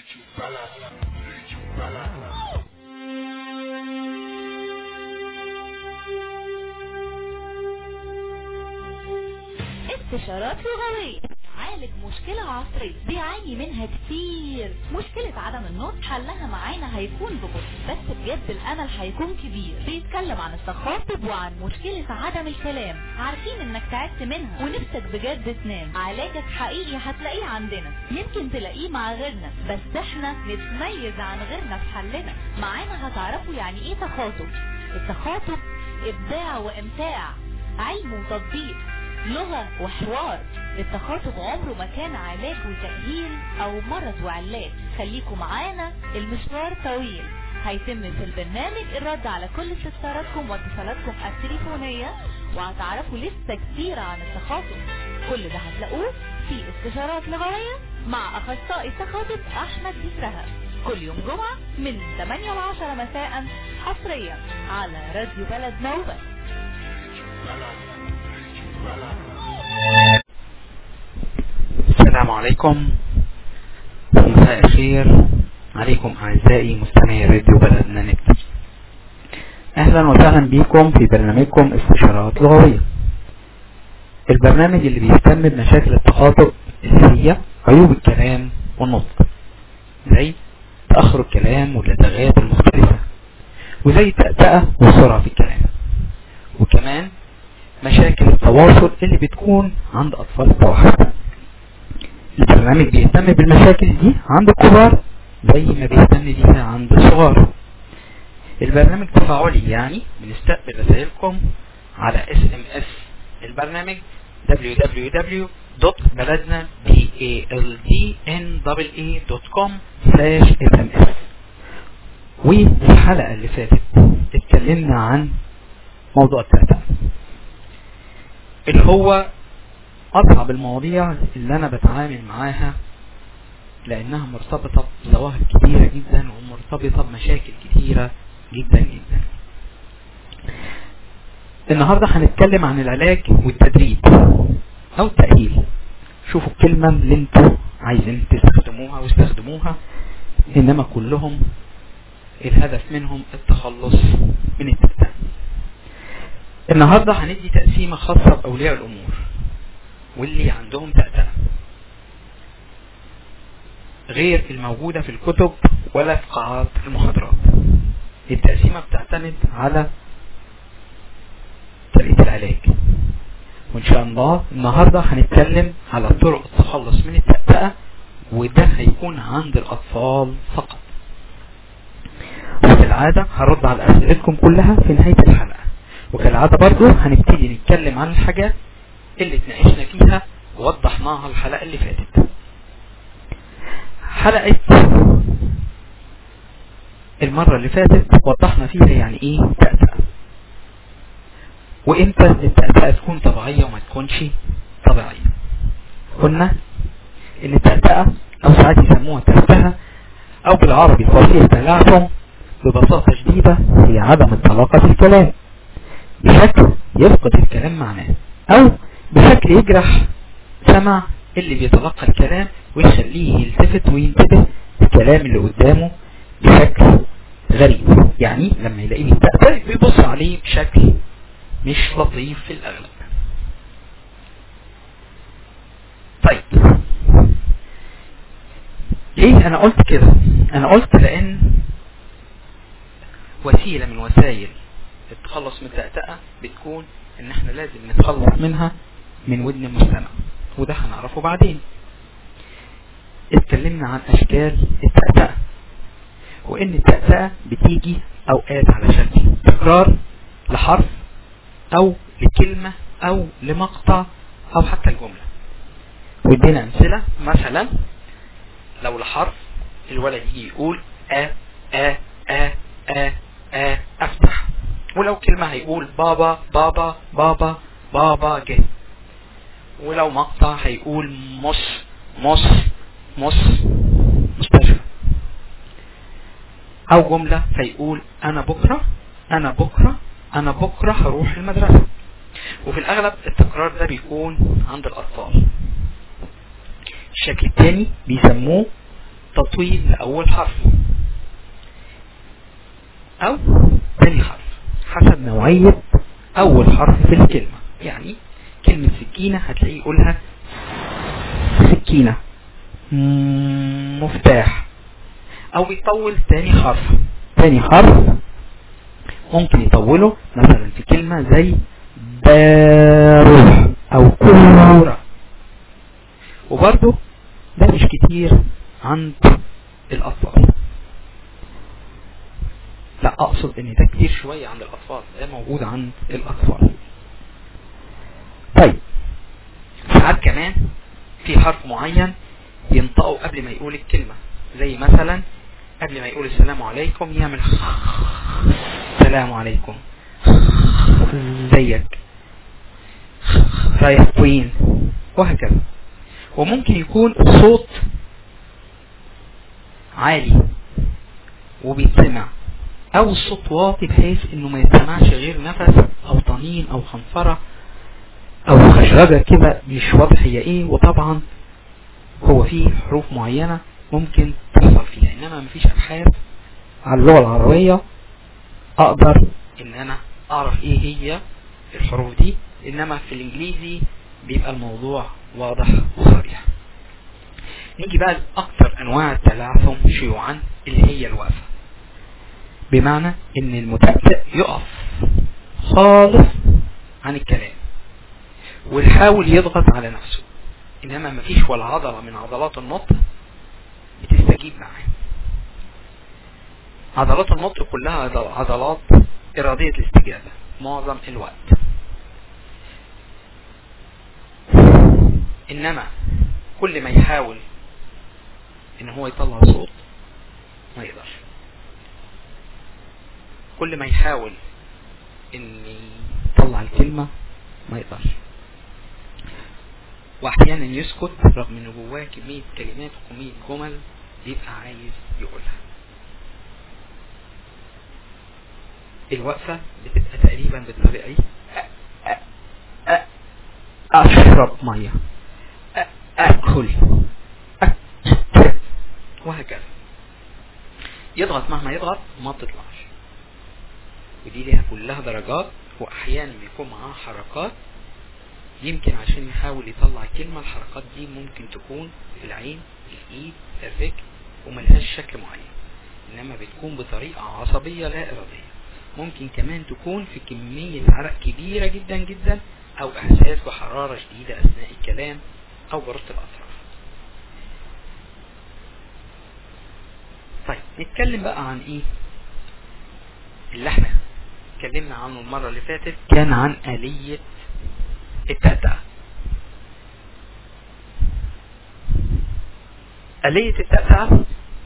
استشارات لغوية عالج مشكلة عصرية بيعاني منها كتير مشكلة عدم النطق حلها معانا هيكون ببطء بس بجد الأمل هيكون كبير بيتكلم عن التخاطب وعن مشكلة عدم الكلام عارفين انك تعبت منها ونفسك بجد تنام علاجك حقيقي هتلاقيه عندنا يمكن تلاقيه مع غيرنا بس احنا نتميز عن غيرنا في حلنا معانا هتعرفوا يعني ايه تخاطب التخاطب ابداع وامتاع علم وتطبيق لغة وحوار التخاطب عمره ما كان علاج وتأهيل او مرض وعلاج خليكم معانا المشوار طويل هيتم في البرنامج الرد على كل استفساراتكم واتصالاتكم التليفونية وهتعرفوا لسه كتير عن التخاطب كل ده هتلاقوه في استشارات لغوية مع اخصائي التخاطب احمد بسرها كل يوم جمعة من 8 ل 10 مساء حصريا على راديو بلد نوبة السلام عليكم مساء الخير عليكم أعزائي مستمعي راديو بلدنا نت أهلا وسهلا بكم في برنامجكم استشارات لغوية البرنامج اللي بيهتم بمشاكل التخاطب اللي هي عيوب الكلام والنطق زي تأخر الكلام واللدغات المختلفة وزي التأتأة والسرعة في الكلام وكمان مشاكل التواصل اللي بتكون عند أطفال التوحد البرنامج بيهتم بالمشاكل دي عند الكبار زي ما بيهتم بيها عند الصغار البرنامج تفاعلي يعني بنستقبل رسائلكم على اس ام اس البرنامج www.بلدنا.com sms وفي الحلقة اللي فاتت اتكلمنا عن موضوع التأتأة اللي هو أصعب المواضيع اللي أنا بتعامل معاها لأنها مرتبطة بظواهر كتيرة جدا ومرتبطة بمشاكل كتيرة جدا جدا النهاردة هنتكلم عن العلاج والتدريب أو التأهيل شوفوا الكلمة اللي انتوا عايزين تستخدموها واستخدموها إنما كلهم الهدف منهم التخلص من التأتأة النهاردة هندي تقسيمة خاصة بأولياء الأمور واللي عندهم تأتأة غير الموجودة في الكتب ولا في قاعات المحاضرات التقسيمة بتعتمد على طريقة العلاج وإن شاء الله النهاردة هنتكلم على طرق التخلص من التأتأة وده هيكون عند الأطفال فقط وكالعادة هرد على أسئلتكم كلها في نهاية الحلقة وكالعادة برضو هنبتدي نتكلم عن الحاجات اللي اتناقشنا فيها ووضحناها الحلقة اللي فاتت حلقة المرة اللي فاتت وضحنا فيها يعني ايه تأتأة وامتى التأتأة تكون طبيعية وما تكونش طبيعية قلنا ان التأتأة او ساعات يسموها تأتأة او بالعربي الفصيح تلعثم ببساطة شديدة هي عدم الطلاقة في الكلام بشكل يفقد الكلام معناه او بشكل يجرح سمع اللي بيتلقى الكلام ويخليه يلتفت وينتبه الكلام اللي قدامه بشكل غريب يعني لما يلاقيه بيتأثر بيبص عليه بشكل مش لطيف في الأغلب طيب ليه انا قلت كده انا قلت لان وسيلة من وسائل التخلص من التأتأة بتكون ان احنا لازم نتخلص منها من ودن المستمع وده هنعرفه بعدين اتكلمنا عن اشكال التأتأة وان التأتأة بتيجي اوقات على شكل تكرار لحرف او لكلمة او لمقطع او حتى الجملة ودينا امثلة مثلا لو لحرف الولد يجي يقول ا ا ا ا ا افتح ولو كلمة هيقول بابا بابا بابا بابا جه ولو مقطع هيقول مص مص مص مستشفى او جملة فيقول انا بكرة انا بكرة انا بكرة هروح المدرسة وفي الاغلب التكرار ده بيكون عند الاطفال الشكل الثاني بيسموه تطويل لأول حرف أو ثاني حرف حسب نوعية أول حرف في الكلمة يعني كلمة سكينة هتلاقيه يقولها سكينة مفتاح أو بيطول ثاني حرف ثاني حرف ممكن يطوله مثلا في كلمة زي باروح أو كورة وبرضه ده مش كتير عند الأطفال لا أقصد إن ده كتير شوية عند الأطفال ده موجود عند الأطفال طيب ساعات كمان في حرف معين ينطقه قبل ما يقول الكلمة زي مثلا قبل ما يقول السلام عليكم يعمل السلام عليكم زيك رايح كوين وهكذا وممكن يكون صوت عالي وبيتسمع او الصوت واطي بحيث انه ما يتسمعش غير نفس او طنين او خنفرة او خشرجة كده مش واضح هي ايه وطبعا هو فيه حروف معينة ممكن تحصل فيها انما مفيش ابحاث على اللغة العربية اقدر ان انا اعرف ايه هي الحروف دي انما في الانجليزي بيبقى الموضوع واضح وصريح نيجي بقى لاكثر انواع التلعثم شيوعا اللي هي الوقفة بمعنى ان المتأتئ يقف خالص عن الكلام ويحاول يضغط على نفسه انما مفيش ولا عضلة من عضلات النطق بتستجيب معاه عضلات النطق كلها عضلات ارادية الاستجابة معظم الوقت انما كل ما يحاول ان هو يطلع صوت ما يقدرش كل ما يحاول ان يطلع الكلمة ما يقدرش واحيانا يسكت رغم ان جواه كمية كلمات وكمية جمل يبقى عايز يقولها الوقفة بتبقى تقريبا بالطريقة دي اشرب مية اكل وهكذا يضغط مهما يضغط ما تطلعش ودي ليها كلها درجات واحيانا بيكون معاها حركات يمكن عشان يحاول يطلع كلمة الحركات دي ممكن تكون في العين الايد الرجل وملهاش شكل معين انما بتكون بطريقة عصبية لا ارادية ممكن كمان تكون في كمية عرق كبيرة جدا جدا او احساس بحرارة شديدة اثناء الكلام او برد الاطراف طيب نتكلم بقى عن ايه اللي احنا اتكلمنا عنه المرة اللي فاتت كان عن آلية التأتأة آلية التأتأة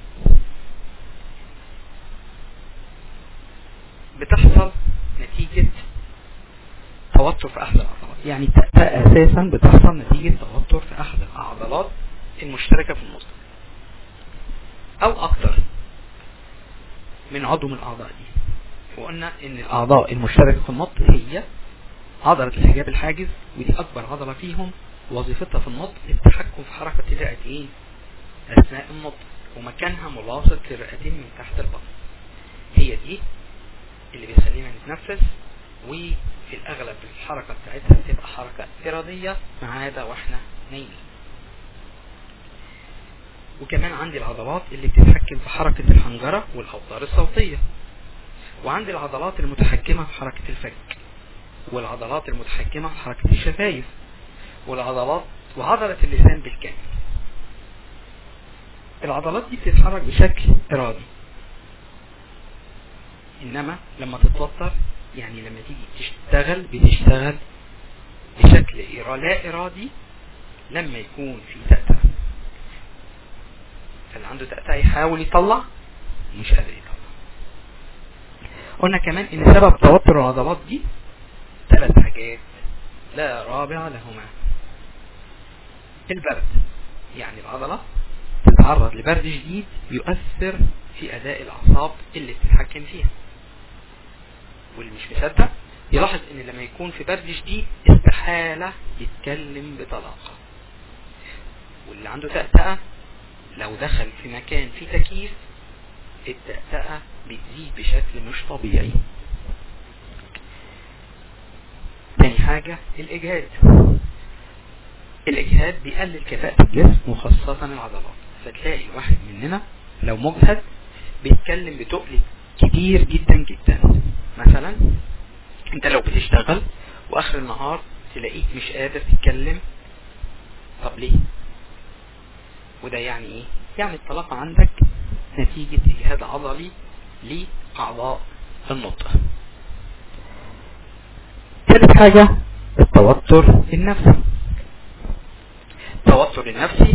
بتحصل نتيجة توتر في أحد العضلات يعني التأتأة أساسا بتحصل نتيجة توتر في أحد العضلات المشتركة في النص أو أكتر من عضو من الأعضاء دي وقلنا ان الاعضاء المشتركة في النطق هي عضلة الحجاب الحاجز ودي اكبر عضلة فيهم وظيفتها في النطق التحكم في حركة الرئتين اثناء النطق ومكانها ملاصق للرئتين من تحت البطن هي دي اللي بيخلينا نتنفس وفي الاغلب الحركة بتاعتها بتبقى حركة ارادية ما عدا واحنا نايمين وكمان عندي العضلات اللي بتتحكم في حركة الحنجرة والاوتار الصوتية وعندي العضلات المتحكمة في حركة الفك والعضلات المتحكمة في حركة الشفايف والعضلات وعضلة اللسان بالكامل العضلات دي بتتحرك بشكل ارادي انما لما تتوتر يعني لما تيجي تشتغل بتشتغل بشكل لا ارادي لما يكون في تأتأة فاللي عنده تأتأة يحاول يطلع مش قادر يطلع قلنا كمان ان سبب توتر العضلات دي ثلاث حاجات لا رابع لهما البرد يعني العضلة تتعرض لبرد شديد يؤثر في اداء الاعصاب اللي بتتحكم فيها واللي مش مصدق يلاحظ ان لما يكون في برد شديد استحالة يتكلم بطلاقة واللي عنده تأتأة لو دخل في مكان فيه تكييف التأتأة بتزيد بشكل مش طبيعي تاني حاجة الإجهاد الإجهاد بيقلل كفاءة الجسم وخاصة العضلات فتلاقي الواحد مننا لو مجهد بيتكلم بتقل كبير جدا جدا مثلا انت لو بتشتغل واخر النهار تلاقيك مش قادر تتكلم طب ليه وده يعني ايه يعني الطلاق عندك نتيجة اجهاد عضلي لأعضاء النطق ثالث حاجة التوتر النفسي التوتر النفسي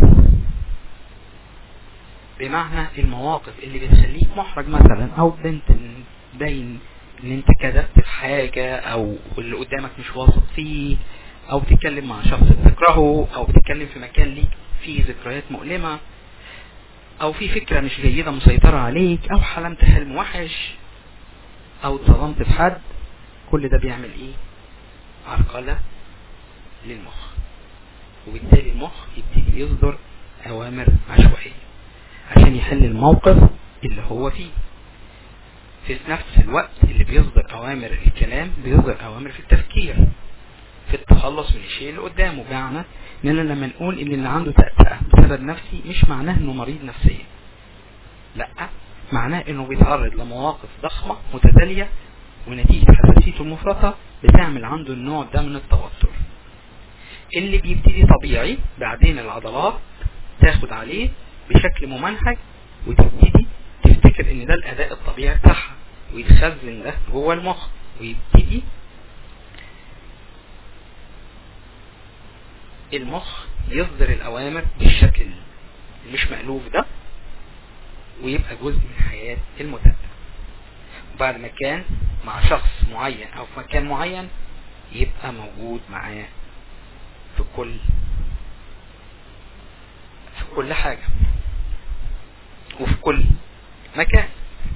بمعنى المواقف اللي بتخليك محرج مثلا او بنت باين ان انت كذبت في حاجة او اللي قدامك مش واثق فيه او بتتكلم مع شخص بتكرهه او بتتكلم في مكان ليك فيه ذكريات مؤلمة او في فكرة مش جيدة مسيطرة عليك او حلمت حلم وحش او اتصدمت في حد كل ده بيعمل ايه عرقلة للمخ وبالتالي المخ يبتدي يصدر اوامر عشوائية عشان يحل الموقف اللي هو فيه في نفس الوقت اللي بيصدر اوامر الكلام بيصدر اوامر في التفكير في التخلص من الشيء اللي قدامه بمعنى اننا لما نقول ان اللي عنده تأتأة بسبب نفسي مش معناه انه مريض نفسيا لا معناه انه بيتعرض لمواقف ضخمة متتالية ونتيجة حساسيته المفرطة بتعمل عنده النوع ده من التوتر اللي بيبتدي طبيعي بعدين العضلات تاخد عليه بشكل ممنهج وتبتدي تفتكر ان ده الاداء الطبيعي بتاعها ويتخزن ده جوه المخ ويبتدي المخ يصدر الاوامر بالشكل مش مألوف ده ويبقى جزء من حياة المتابع وبعد ما كان مع شخص معين او في مكان معين يبقى موجود معاه في كل في كل حاجة وفي كل مكان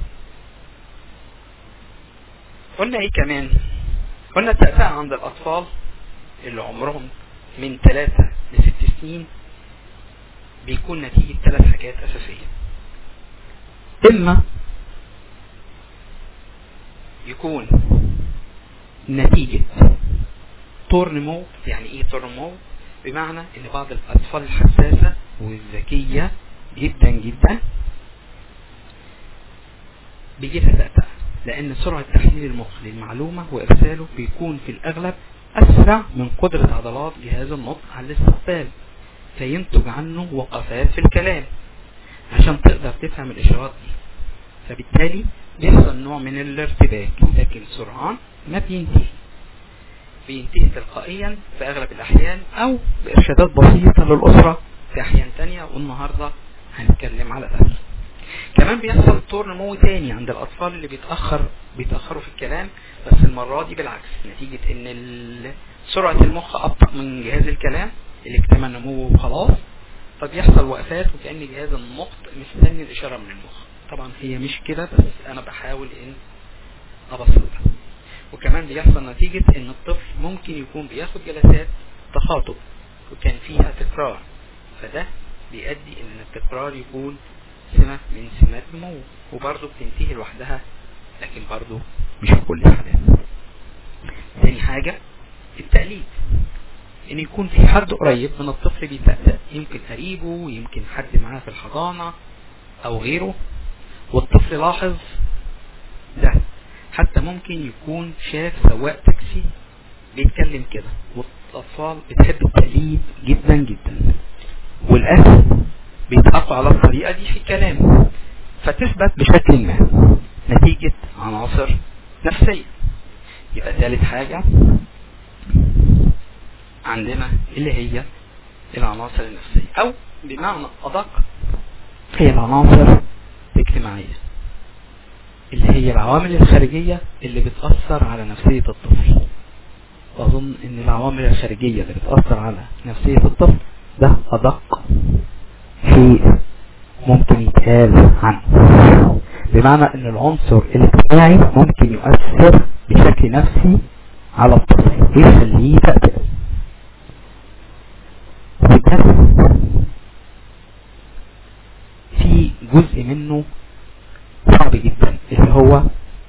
قلنا ايه كمان قلنا التأتأة عند الاطفال اللي عمرهم من ثلاثة لست سنين بيكون نتيجة ثلاث حاجات اساسية اما يكون نتيجة طور نمو يعني ايه طور نمو بمعنى ان بعض الاطفال الحساسة والذكية جدا جدا بيجيبها تأتأة لان سرعة تحليل المخ للمعلومة وارساله بيكون في الاغلب اسرع من قدرة عضلات جهاز النطق على الاستقبال فينتج عنه وقفات في الكلام عشان تقدر تفهم الاشارات دي فبالتالي بيحصل نوع من الارتباك لكن سرعان ما بينتهي بينتهي تلقائيا في اغلب الاحيان او بارشادات بسيطة للاسرة في احيان تانية والنهاردة هنتكلم على ده كمان بيحصل طور نمو تاني عند الاطفال اللي بيتأخر بيتأخروا في الكلام بس المرة دي بالعكس نتيجة ان سرعة المخ ابطأ من جهاز الكلام اللي اكتمل نموه وخلاص فبيحصل وقفات وكأن جهاز النطق مستني الاشارة من المخ طبعا هي مش كده بس انا بحاول ان ابسطها وكمان بيحصل نتيجة ان الطفل ممكن يكون بياخد جلسات تخاطب وكان فيها تكرار فده بيؤدي ان التكرار يكون سمة من سمات النمو وبرضه بتنتهي لوحدها لكن برضه مش في كل الحالات تاني حاجة التقليد ان يكون في حد قريب من الطفل بيتأتأ يمكن قريبه يمكن حد معاه في الحضانة او غيره والطفل لاحظ ده حتى ممكن يكون شاف سواق تاكسي بيتكلم كده والاطفال بتحب التقليد جدا جدا والاهل بيتحطوا على الطريقة دي في الكلام فتثبت بشكل ما نتيجة عناصر نفسية يبقى ثالث حاجة عندنا اللي هي العناصر النفسية او بمعنى ادق هي العناصر الاجتماعية اللي هي العوامل الخارجية اللي بتأثر على نفسية الطفل وأظن ان العوامل الخارجية اللي بتأثر على نفسية الطفل ده أدق شيء ممكن يتقال عنه بمعنى ان العنصر الاجتماعي ممكن يؤثر بشكل نفسي على الطفل يخليه تأتأ وده جزء منه صعب جدا اللي هو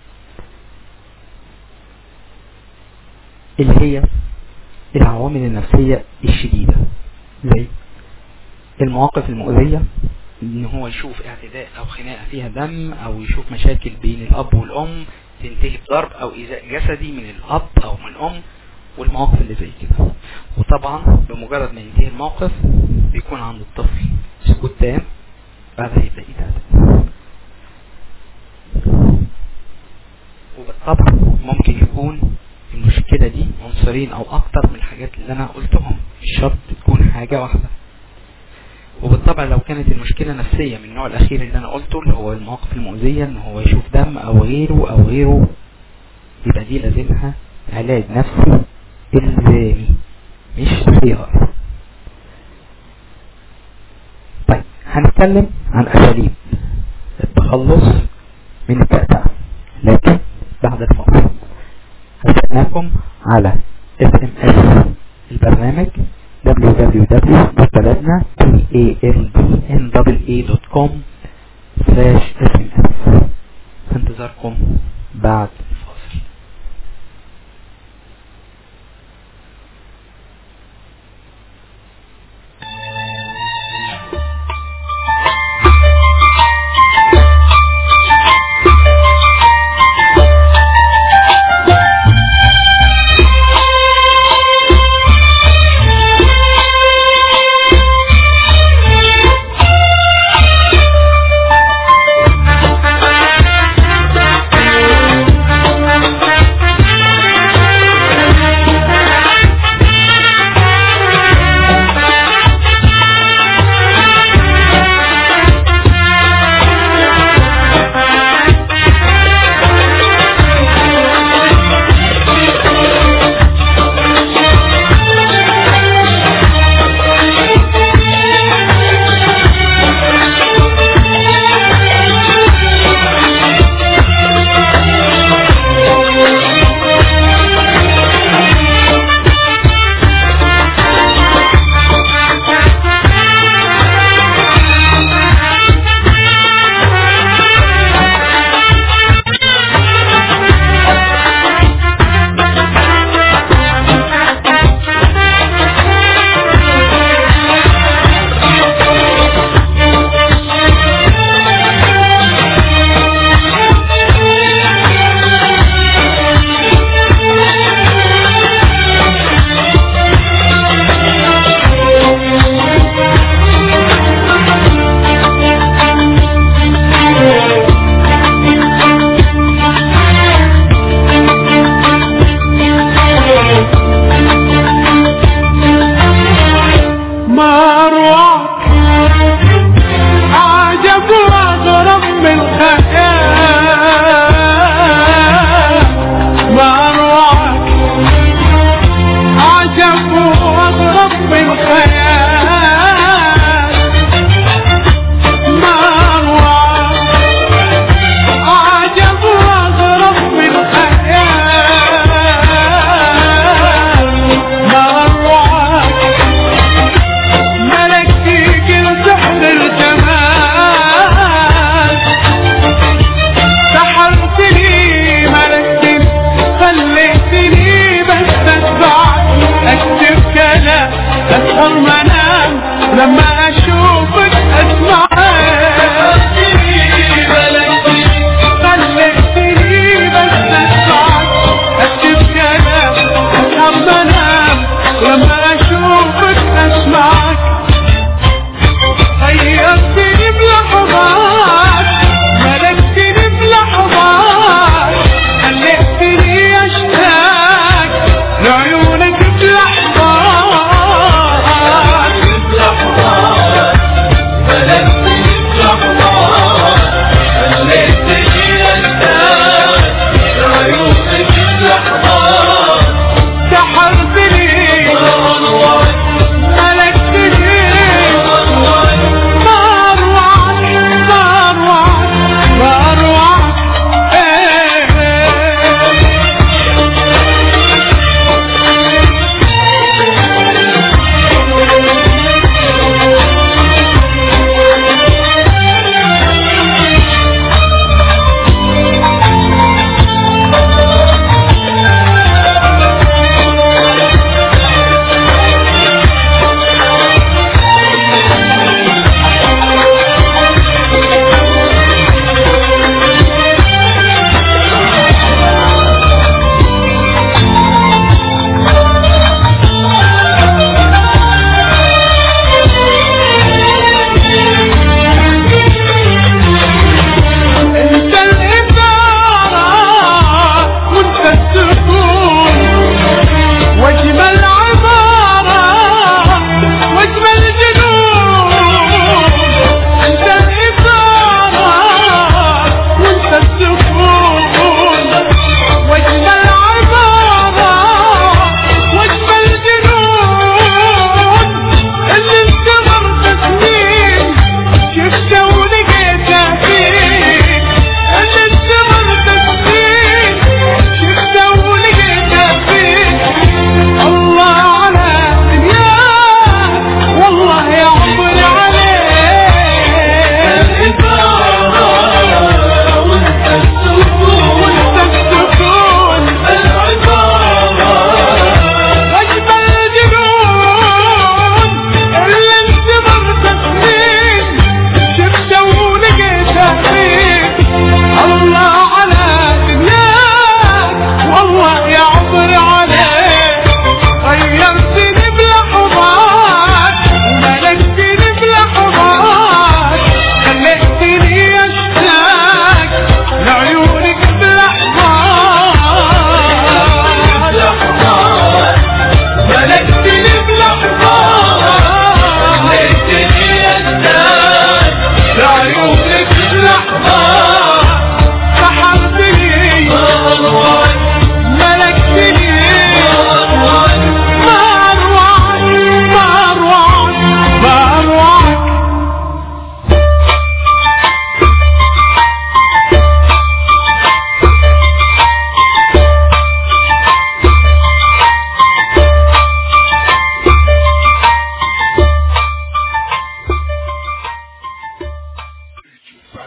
اللي هي العوامل النفسية الشديدة زي المواقف المؤذية ان هو يشوف اعتداء او خناقة فيها دم او يشوف مشاكل بين الاب والام تنتهي بضرب او ايذاء جسدي من الاب او من الام والمواقف اللي زي كده وطبعا بمجرد ما ينتهي الموقف بيكون عند الطفل سكوت تام بعدها يبدأ يتعدل وبالطبع ممكن يكون المشكلة دي عنصرين او اكتر من الحاجات اللي انا قلتهم مش شرط تكون حاجة واحدة وبالطبع لو كانت المشكلة نفسية من النوع الاخير اللي انا قلته اللي هو المواقف المؤذية ان هو يشوف دم او غيره او غيره يبقى دي لازمها علاج نفسي الزامي مش خيار طيب هنتكلم عن اساليب التخلص من التأتأة لكن بعد الفاصل هستناكم على اس ام اس البرنامج www.تلدنا.com slash sms في انتظاركم بعد الفاصل Thank you.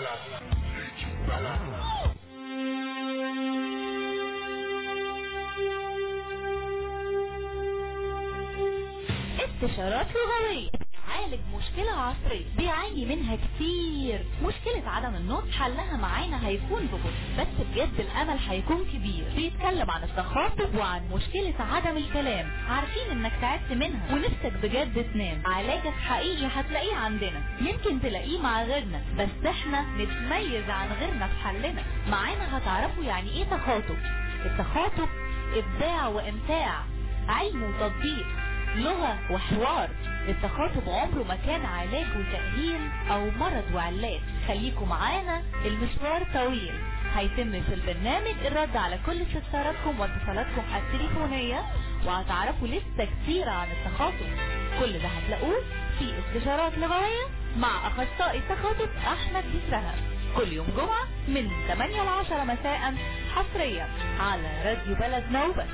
استشارات لغوية عالج مشكلة عصرية بيعاني منها كتير مشكلة عدم النطق حلها معانا هيكون ببطء بس بجد الامل هيكون كبير بيتكلم عن التخاطب وعن مشكلة عدم الكلام عارفين انك تعبت منها ونفسك بجد تنام علاجك حقيقي هتلاقيه عندنا يمكن تلاقيه مع غيرنا بس احنا نتميز عن غيرنا في حلنا معانا هتعرفوا يعني ايه تخاطب التخاطب ابداع وامتاع علم وتطبيق لغة وحوار التخاطب عمره ما كان علاج وتأهيل او مرض وعلاج خليكم معانا المشوار طويل هيتم في البرنامج الرد على كل استفساراتكم واتصالاتكم التليفونية وهتعرفوا لسه كتير عن التخاطب كل ده هتلاقوه في استشارات لغوية مع اخصائي التخاطب احمد يسرها كل يوم جمعة من 8 ل 10 مساء حصريا على راديو بلد نوبة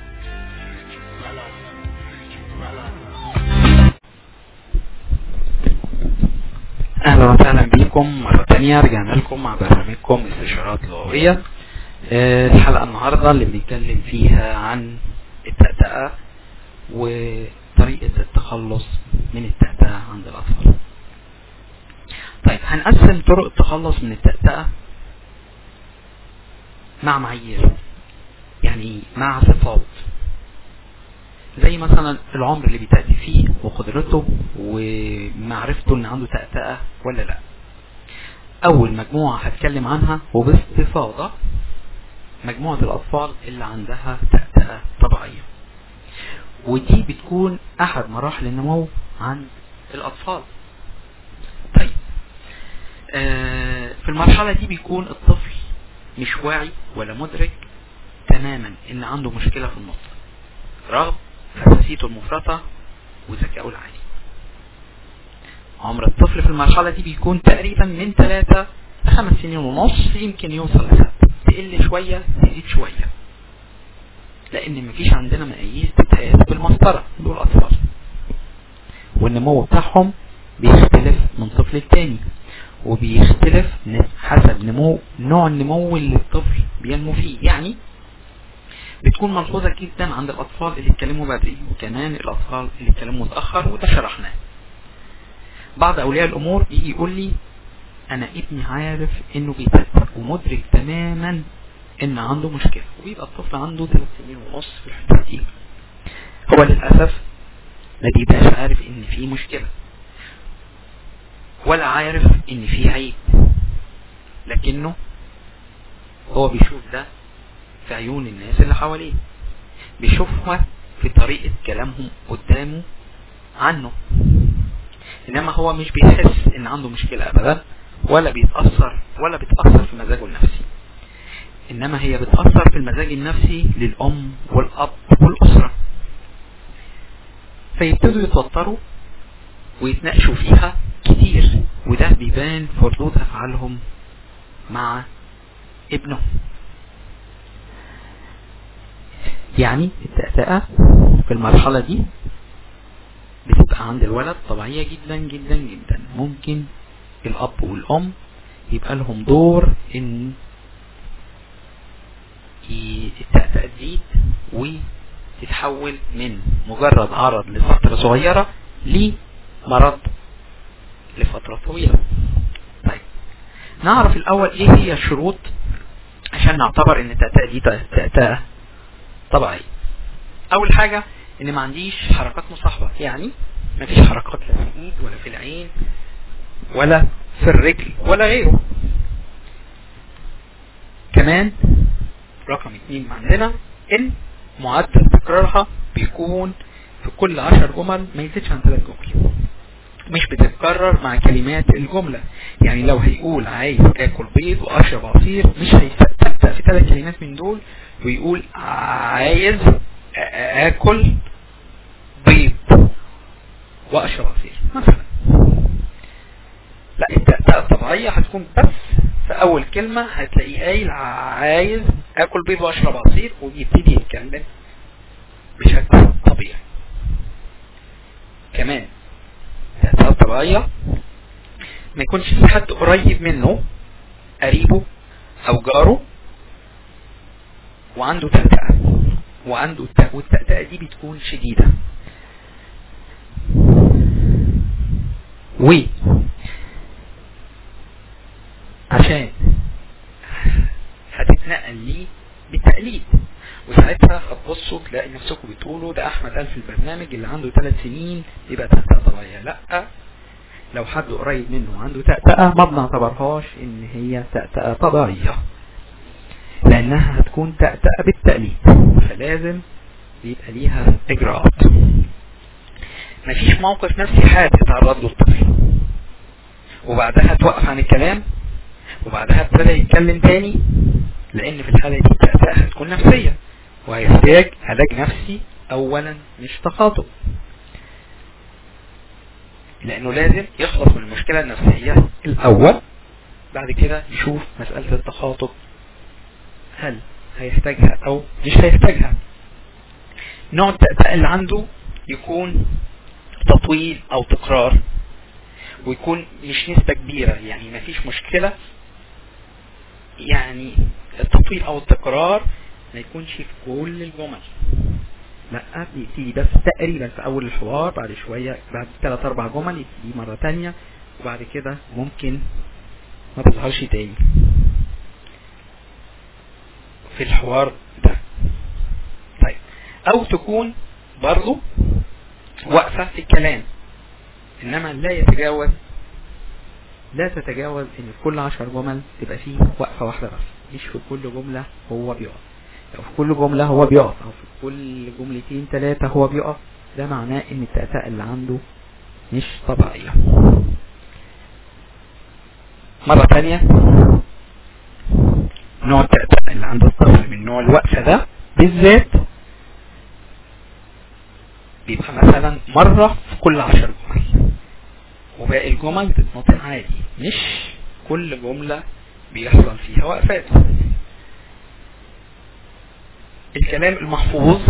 اهلا وسهلا بيكم مرة تانية رجعنا لكم مع برنامجكم استشارات لغوية آه، الحلقة النهاردة اللي بنتكلم فيها عن التأتأة وطريقة التخلص من التأتأة عند الأطفال طيب هنقسم طرق التخلص من التأتأة مع معايير يعني مع صفات زي مثلا العمر اللي بيتأتي فيه وقدرته ومعرفته ان عنده تأتأة ولا لا اول مجموعة هتكلم عنها وباستفاضة مجموعة الاطفال اللي عندها تأتأة طبيعية ودي بتكون احد مراحل النمو عند الاطفال طيب آه في المرحلة دي بيكون الطفل مش واعي ولا مدرك تماما ان عنده مشكلة في النطق رغم حساسيته المفرطة وذكائه العالي عمر الطفل في المرحلة دي بيكون تقريبا من 3 ل 5 سنين ونص يمكن يوصل لسبع تقل شوية تزيد شوية لان مفيش عندنا مقاييس تتقاس بالمسطرة دول اطفال والنمو بتاعهم بيختلف من طفل للتاني وبيختلف حسب نمو نوع النمو اللي الطفل بينمو فيه يعني بتكون ملحوظة جدا عند الأطفال اللي اتكلموا بدري وكمان الأطفال اللي اتكلموا متأخر وده شرحناه بعض أولياء الأمور يجي يقول لي أنا ابني عارف إنه بيتأثر ومدرك تماما إن عنده مشكلة وبيبقى الطفل عنده ثلاث سنين ونص في الحدود دي هو للأسف ما بيبقاش عارف إن في مشكلة ولا عارف إن في عيب لكنه هو بيشوف ده في عيون الناس اللي حواليه بيشوفها في طريقة كلامهم قدامه عنه انما هو مش بيحس ان عنده مشكلة ابدا ولا بيتأثر ولا بيتأثر في مزاجه النفسي انما هي بتأثر في المزاج النفسي للام والاب والاسرة فيبتدوا يتوتروا ويتناقشوا فيها كتير وده بيبان في ردود افعالهم مع ابنهم يعني التأتأة في المرحلة دي بتبقى عند الولد طبيعية جدا جدا جدا ممكن الأب والأم يبقى لهم دور إن التأتأة تزيد وتتحول من مجرد عرض لفترة صغيرة لمرض لفترة طويلة طيب نعرف الأول إيه هي الشروط عشان نعتبر إن التأتأة دي تأتأة طبيعي اول حاجة ان ما عنديش حركات مصاحبة يعني ما فيش حركات لا في الايد ولا في العين ولا في الرجل ولا غيره كمان رقم اتنين عندنا ان معدل تكرارها بيكون في كل عشر جمل ما يزيدش عن ثلاث جمل مش بتتكرر مع كلمات الجملة يعني لو هيقول عايز اكل بيض واشرب عصير مش هيستبدأ في ثلاث كلمات من دول ويقول عايز اكل بيض واشرب عصير مثلا لا التأتأة الطبيعية هتكون بس في اول كلمة هتلاقيه قايل عايز اكل بيض واشرب عصير وبيبتدي يتكلم بشكل طبيعي كمان التأتأة الطبيعية ما يكونش في حد قريب منه قريبه او جاره وعنده تأتأة وعنده التأ... والتأتأة دي بتكون شديدة و عشان هتتنقل ليه بالتقليد وساعتها هتبصوا تلاقي نفسكم بتقولوا ده احمد قال في البرنامج اللي عنده ثلاث سنين يبقى تأتأة طبيعية لا لو حد قريب منه عنده تأتأة ما بنعتبرهاش ان هي تأتأة طبيعية لانها هتكون تأتأة بالتقليد فلازم يبقى ليها اجراءات مفيش موقف نفسي حاد يتعرض له الطفل وبعدها توقف عن الكلام وبعدها ابتدى يتكلم تاني لان في الحالة دي التأتأة هتكون نفسية وهيحتاج علاج نفسي اولا مش تخاطب لانه لازم يخلص من المشكلة النفسية الاول بعد كده يشوف مسألة التخاطب هل هيحتاجها او مش هيحتاجها نوع التأتأة اللي عنده يكون تطويل او تكرار ويكون مش نسبة كبيرة يعني ما فيش مشكلة يعني التطويل او التكرار ما يكونش في كل الجمل لا بيبتدي بس تقريبا في اول الحوار بعد شوية بعد ثلاث اربع جمل يبتدي مرة تانية وبعد كده ممكن ما تظهرش تاني في الحوار ده طيب او تكون برضو واقفة في الكلام انما لا يتجاوز لا تتجاوز ان في كل عشر جمل تبقى فيه وقفة واحدة بس مش في كل جملة هو بيقف لو في كل جملة هو بيقف او في كل جملتين ثلاثة هو بيقف ده معناه ان التأتأة اللي عنده مش طبيعية مرة تانية نوع التأتأة اللي عند الطفل من نوع الوقفة ده بالذات بيبقى مثلا مرة في كل عشر جمل وباقي الجمل بتتنطق عادي مش كل جملة بيحصل فيها وقفات الكلام المحفوظ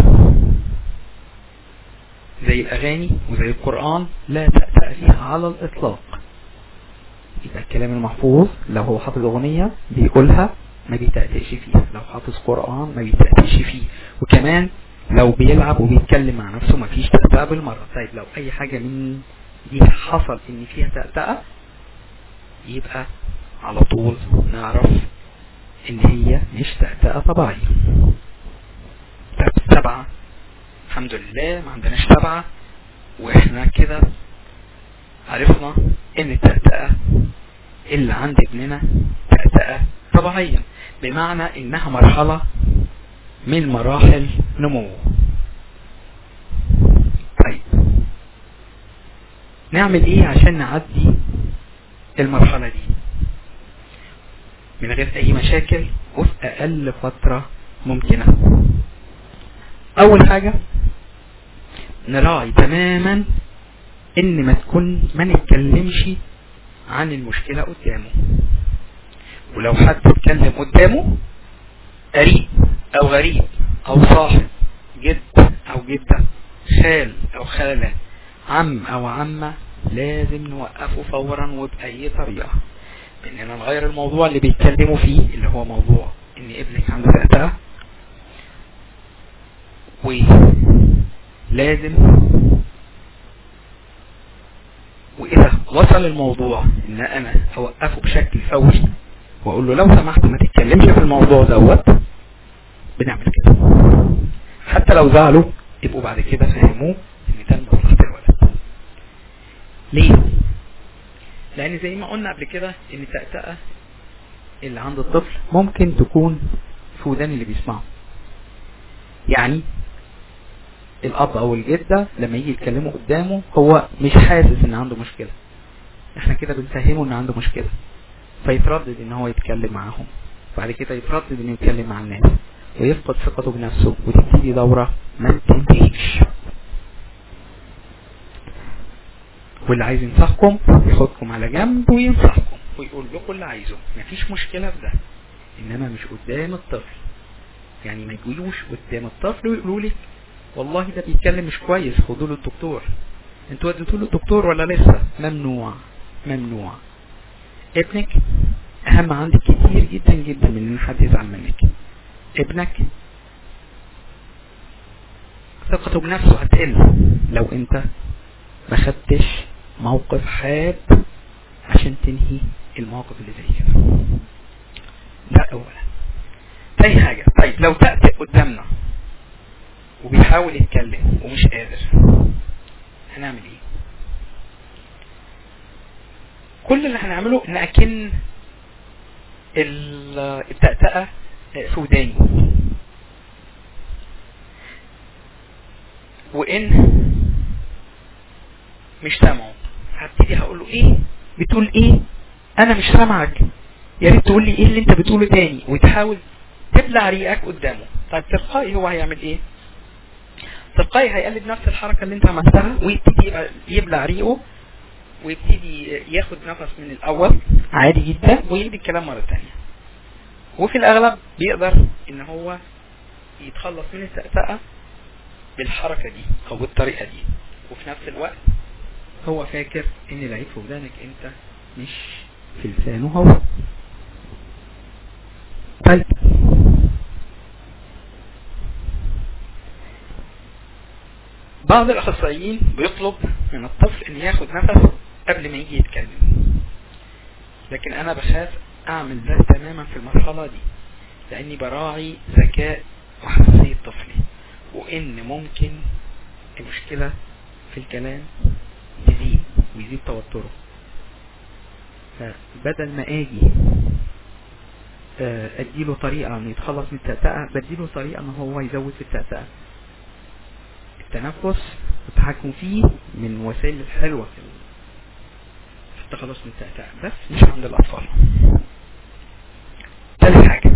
زي الأغاني وزي القرآن لا تأتأ فيها على الإطلاق يبقى الكلام المحفوظ لو هو حافظ أغنية بيقولها ما بيتأتئش فيها لو حافظ قرآن ما بيتأتئش فيه وكمان لو بيلعب وبيتكلم مع نفسه ما فيش تأتأة بالمرة طيب لو أي حاجة من دي حصل إن فيها تأتأة يبقى على طول نعرف إن هي مش تأتأة طبيعية طيب سبعة الحمد لله ما عندناش سبعة واحنا كده عرفنا ان التأتأة اللي عند ابننا تأتأة طبيعية بمعنى انها مرحلة من مراحل نموه طيب نعمل ايه عشان نعدي المرحلة دي من غير اي مشاكل وفي اقل فترة ممكنة اول حاجة نراعي تماما ان ما تكون ما نتكلمش عن المشكلة قدامه ولو حد اتكلم قدامه قريب او غريب او صاحب جد او جدة خال او خالة عم او عمة لازم نوقفه فورا وبأي طريقة باننا نغير الموضوع اللي بيتكلموا فيه اللي هو موضوع ان ابنك عنده تأتأة ولازم واذا وصل الموضوع ان انا اوقفه بشكل فوري واقول له لو سمحت ما تتكلمش في الموضوع دوت بنعمل كده حتى لو زعلوا يبقوا بعد كده فهموه ان ده لمصلحه الولد ليه لان زي ما قلنا قبل كده ان التأتأة اللي عند الطفل ممكن تكون في ودان اللي بيسمعه يعني الاب او الجدة لما يجي يتكلموا قدامه هو مش حاسس ان عنده مشكلة احنا كده بنفهمه ان عنده مشكلة فيتردد ان هو يتكلم معاهم بعد كده يتردد انه يتكلم مع الناس ويفقد ثقته بنفسه وتبتدي دورة ما تنتهيش واللي عايز ينصحكم ياخدكم على جنب وينصحكم ويقول لكم اللي عايزه مفيش مشكلة في ده انما مش قدام الطفل يعني ما يجولوش قدام الطفل ويقولوا لك والله ده بيتكلم مش كويس خدوا له الدكتور انتوا وديتوا له الدكتور ولا لسه ممنوع ممنوع ابنك اهم عندك كتير جدا جدا من ان حد يزعل منك ابنك ثقته بنفسه هتقل لو انت ما خدتش موقف حاد عشان تنهي المواقف اللي زي كده ده اولا تاني حاجة طيب لو تأتي قدامنا وبيحاول يتكلم ومش قادر هنعمل ايه كل اللي هنعمله ان اكن التأتأة في وداني وان مش سامعه هبتدي هقول له ايه بتقول ايه انا مش سامعك يا ريت تقول لي ايه اللي انت بتقوله تاني وتحاول تبلع ريقك قدامه طيب تلقائي هو هيعمل ايه تلقائي هيقلد نفس الحركة اللي انت عملتها ويبتدي يبلع ريقه ويبتدي ياخد نفس من الاول عادي جدا ويعيد الكلام مرة تانية وفي الاغلب بيقدر ان هو يتخلص من التأتأة بالحركة دي او بالطريقة دي وفي نفس الوقت هو فاكر ان العيب في ودانك انت مش في لسانه هو طيب بعض الاخصائيين بيطلب من الطفل ان ياخد نفس قبل ما يجي يتكلم لكن انا بخاف اعمل ده تماما في المرحلة دي لاني براعي ذكاء وحساسية طفلي وان ممكن المشكلة في الكلام يزيد ويزيد توتره فبدل ما اجي اديله طريقة انه يتخلص من التأتأة بديله طريقة ان هو يزود في التأتأة التنفس والتحكم فيه من وسائل الحلوة في التخلص من التأتأة بس مش عند الأطفال ثالث حاجة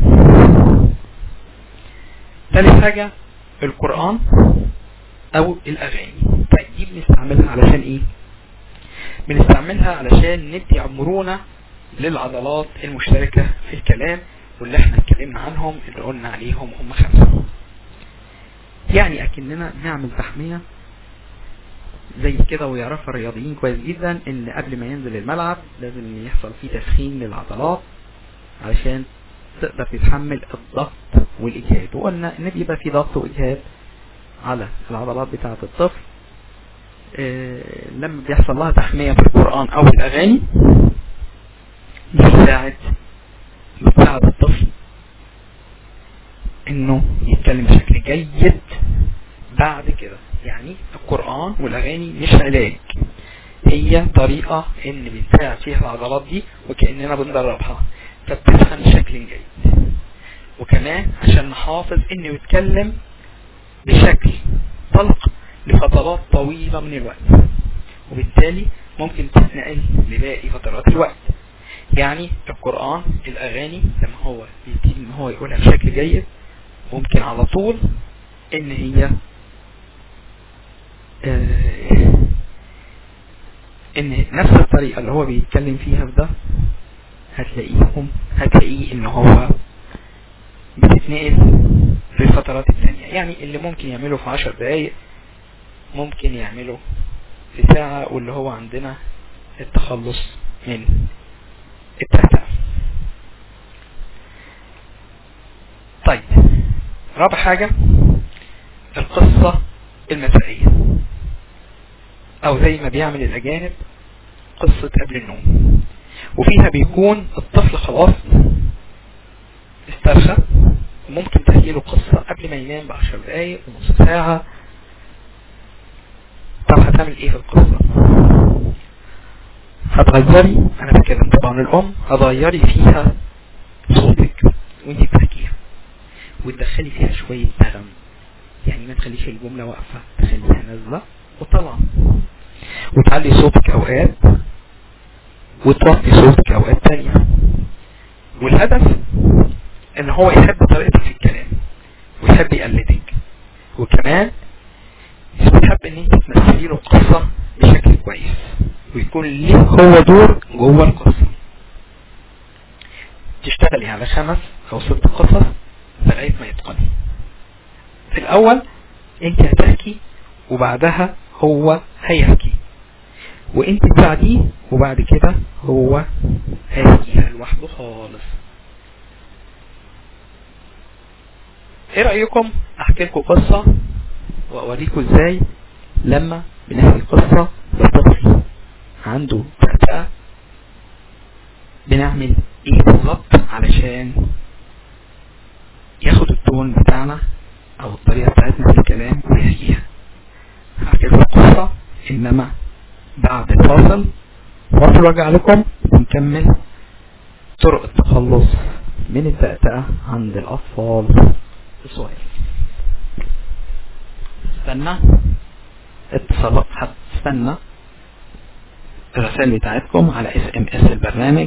ثالث حاجة القرآن أو الأغاني طيب دي بنستعملها علشان إيه؟ بنستعملها علشان ندي مرونة للعضلات المشتركة في الكلام واللي احنا اتكلمنا عنهم اللي قلنا عليهم هم خمسة يعني اكننا نعمل تحمية زي كده ويعرفها الرياضيين كويس جدا ان قبل ما ينزل الملعب لازم يحصل فيه تسخين للعضلات علشان تقدر تتحمل الضغط والاجهاد وقلنا ان بيبقى في ضغط واجهاد على العضلات بتاعة الطفل اه لما بيحصل لها تحمية بالقرآن او بالاغاني بيساعد بتساعد الطفل انه يتكلم بشكل جيد بعد كده يعني القرآن والاغاني مش علاج هي طريقة ان بنساعد فيها العضلات دي وكأننا بندربها فبتفهم بشكل جيد وكمان عشان نحافظ انه يتكلم بشكل طلق لفترات طويلة من الوقت وبالتالي ممكن تتنقل لباقي فترات الوقت يعني القرآن الأغاني لما هو بيبتدي إن هو يقولها بشكل جيد ممكن على طول إن هي آه إن نفس الطريقة اللي هو بيتكلم فيها في ده هتلاقيهم هتلاقيه إن هو بتتنقل في الفترات الثانية يعني اللي ممكن يعمله في عشر دقايق ممكن يعمله في ساعة واللي هو عندنا التخلص من التأتأة طيب رابع حاجة القصة المسائية او زي ما بيعمل الاجانب قصة قبل النوم وفيها بيكون الطفل خلاص استرخى ممكن تحكيله قصة قبل ما ينام بعشر دقايق ونص ساعة طب هتعمل ايه في القصة هتغيري انا بتكلم طبعا الام هتغيري فيها صوتك وانت بتحكيها وتدخلي فيها شوية نغم يعني ما تخليش الجملة واقفة تخليها نازلة وطلع وتعلي صوتك اوقات وتوطي صوتك اوقات تانية والهدف ان هو يحب طريقتك في الكلام ويحب يقلدك وكمان بتحب ان انت تمثلي له القصة بشكل كويس ويكون ليه هو دور جوه القصة تشتغلي على خمس او ست قصص لغاية ما يتقني في الاول انت هتحكي وبعدها هو هيحكي وانت تساعديه وبعد كده هو هيحكيها لوحده خالص ايه رأيكم احكي لكم قصة واوريكم ازاي لما بنحكي قصة لطفل عنده تأتأة بنعمل ايه بالظبط علشان ياخد التون بتاعنا او الطريقة بتاعتنا في الكلام ويحكيها هحكي لكم قصة انما بعد الفاصل واصل وارجع لكم ونكمل طرق التخلص من التأتأة عند الأطفال الصغيرين استنى اتصالات هتستنى الرسائل بتاعتكم على اس ام اس البرنامج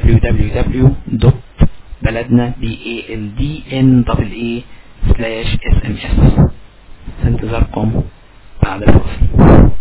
www.بلدنا b a l d n a slash sms في انتظاركم بعد الفاصل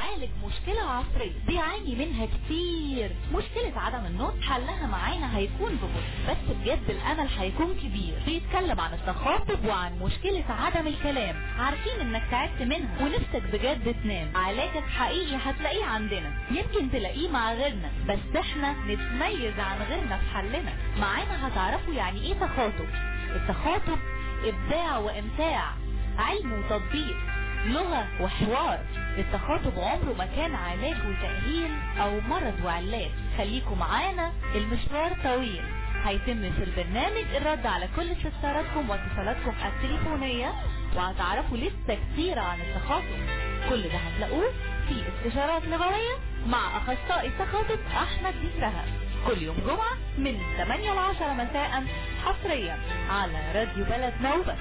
نعالج مشكلة عصرية بيعاني منها كتير مشكلة عدم النطق حلها معانا هيكون ببطء بس بجد الامل هيكون كبير بيتكلم عن التخاطب وعن مشكلة عدم الكلام عارفين انك تعبت منها ونفسك بجد تنام علاجك حقيقي هتلاقيه عندنا يمكن تلاقيه مع غيرنا بس احنا نتميز عن غيرنا في حلنا معانا هتعرفوا يعني ايه تخاطب التخاطب ابداع وامتاع علم وتطبيق لغة وحوار التخاطب عمره ما كان علاج وتأهيل او مرض وعلاج خليكم معانا المشوار طويل هيتم في البرنامج الرد على كل استفساراتكم واتصالاتكم التليفونية وهتعرفوا لسه كتير عن التخاطب كل ده هتلاقوه في استشارات لغوية مع اخصائي التخاطب احمد بيسرها كل يوم جمعة من 8 ل 10 مساء حصريا على راديو بلد نوبة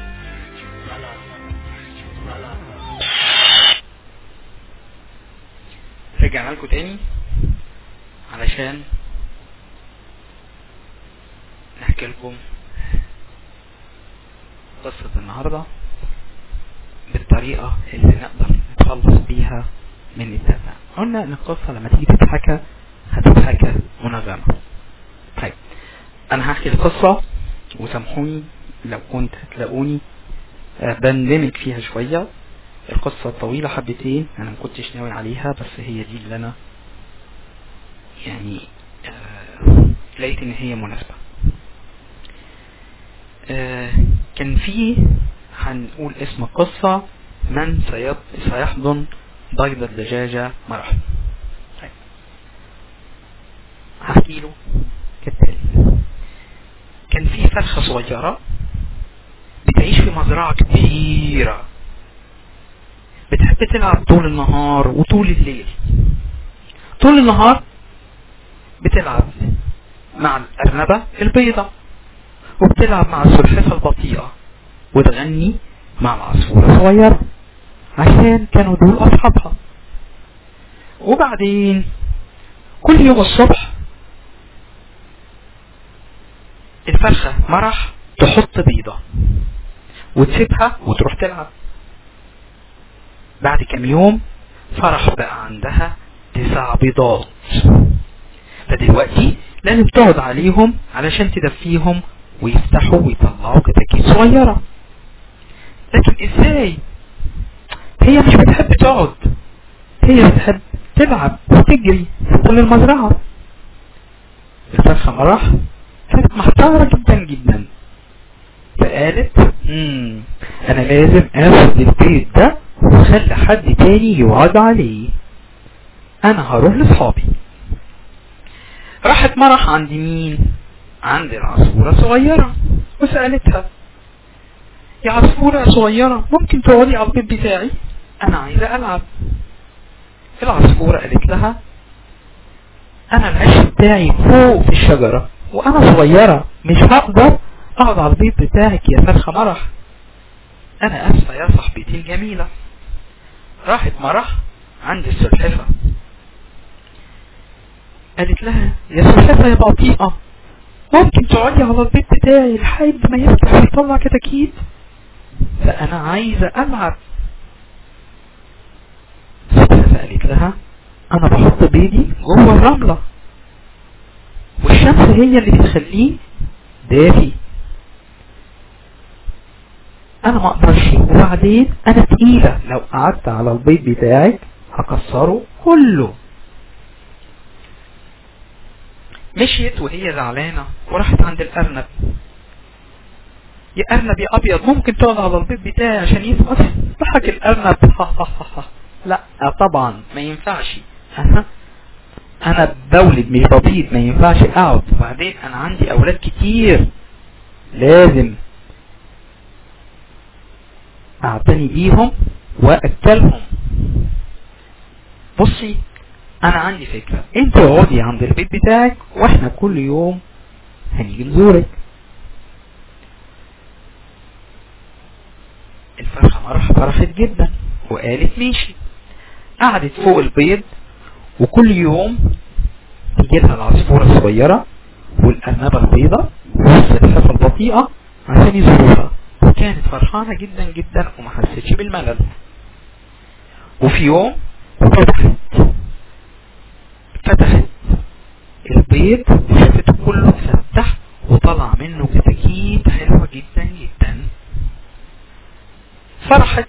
رجعنا لكم تاني علشان نحكي لكم قصة النهاردة بالطريقة اللي نقدر نتخلص بيها من التأثير قلنا ان القصة لما تيجي تتحكى هتتحكى منغمة طيب انا هحكي القصة وسامحوني لو كنت هتلاقوني آه، بندمج فيها شوية القصة طويلة حبتين انا ما كنتش ناوي عليها بس هي دي اللي انا يعني آه لقيت ان هي مناسبة آه كان في هنقول اسم القصة من سيض- سيحضن بيض الدجاجة مرح طيب. هحكي له كالتالي كان في فرخة صغيرة بتعيش في مزرعة كبيرة بتحب تلعب طول النهار وطول الليل طول النهار بتلعب مع الأرنبة البيضة وبتلعب مع السلحفاة البطيئة وتغني مع العصفورة الصغيرة عشان كانوا دول أصحابها وبعدين كل يوم الصبح الفرخة مرح تحط بيضة وتسيبها وتروح تلعب بعد كام يوم فرح بقى عندها تسع بيضات فدلوقتي لازم تقعد عليهم علشان تدفيهم ويفتحوا ويطلعوا كتاكيت صغيرة لكن ازاي هي مش بتحب تقعد هي بتحب تلعب وتجري في كل المزرعة الفرخة مرح كانت محتارة جدا جدا فقالت مم انا لازم اخد البيت ده واخلي حد تاني يقعد عليه انا هروح لاصحابي راحت مرح عند مين عند العصفورة صغيرة وسألتها يا عصفورة صغيرة ممكن تقعدي على البيت بتاعي انا عايزة العب العصفورة قالت لها انا العش بتاعي فوق في الشجرة وانا صغيرة مش هقدر اقعد على البيت بتاعك يا فرخة مرح انا اسفة يا صاحبتي الجميلة راحت مرح عند السلحفة قالت لها يا سلحفة يا بطيئة ممكن تقعدي على البيت بتاعي لحد ما يفتح ويطلع كتاكيت فانا عايزة العب السلحفة قالت لها انا بحط بيدي جوه الرملة والشمس هي اللي بتخليه دافي انا ما اقدرش وبعدين انا تقيلة لو قعدت على البيض بتاعك هكسره كله مشيت وهي زعلانة وراحت عند الارنب يا ارنب يا ابيض ممكن تقعد على البيض بتاعي عشان يفقس ضحك الارنب لا طبعا ما ينفعش أها. انا بولد مش ببيض ما ينفعش اقعد وبعدين انا عندي اولاد كتير لازم اعتني بيهم واكلهم بصي انا عندي فكرة انت اقعدي عند البيت بتاعك واحنا كل يوم هنيجي نزورك الفرخة مرح فرحت جدا وقالت ماشي قعدت فوق البيض وكل يوم تجي لها العصفورة الصغيرة والأرنبة البيضة والسلحفاة البطيئة عشان يزوروها وكانت فرحانة جدا جدا وما حسيتش بالملل وفي يوم وفتحت فتحت البيض وشافته كله اتفتح وطلع منه كتاكيت حلوة جدا جدا فرحت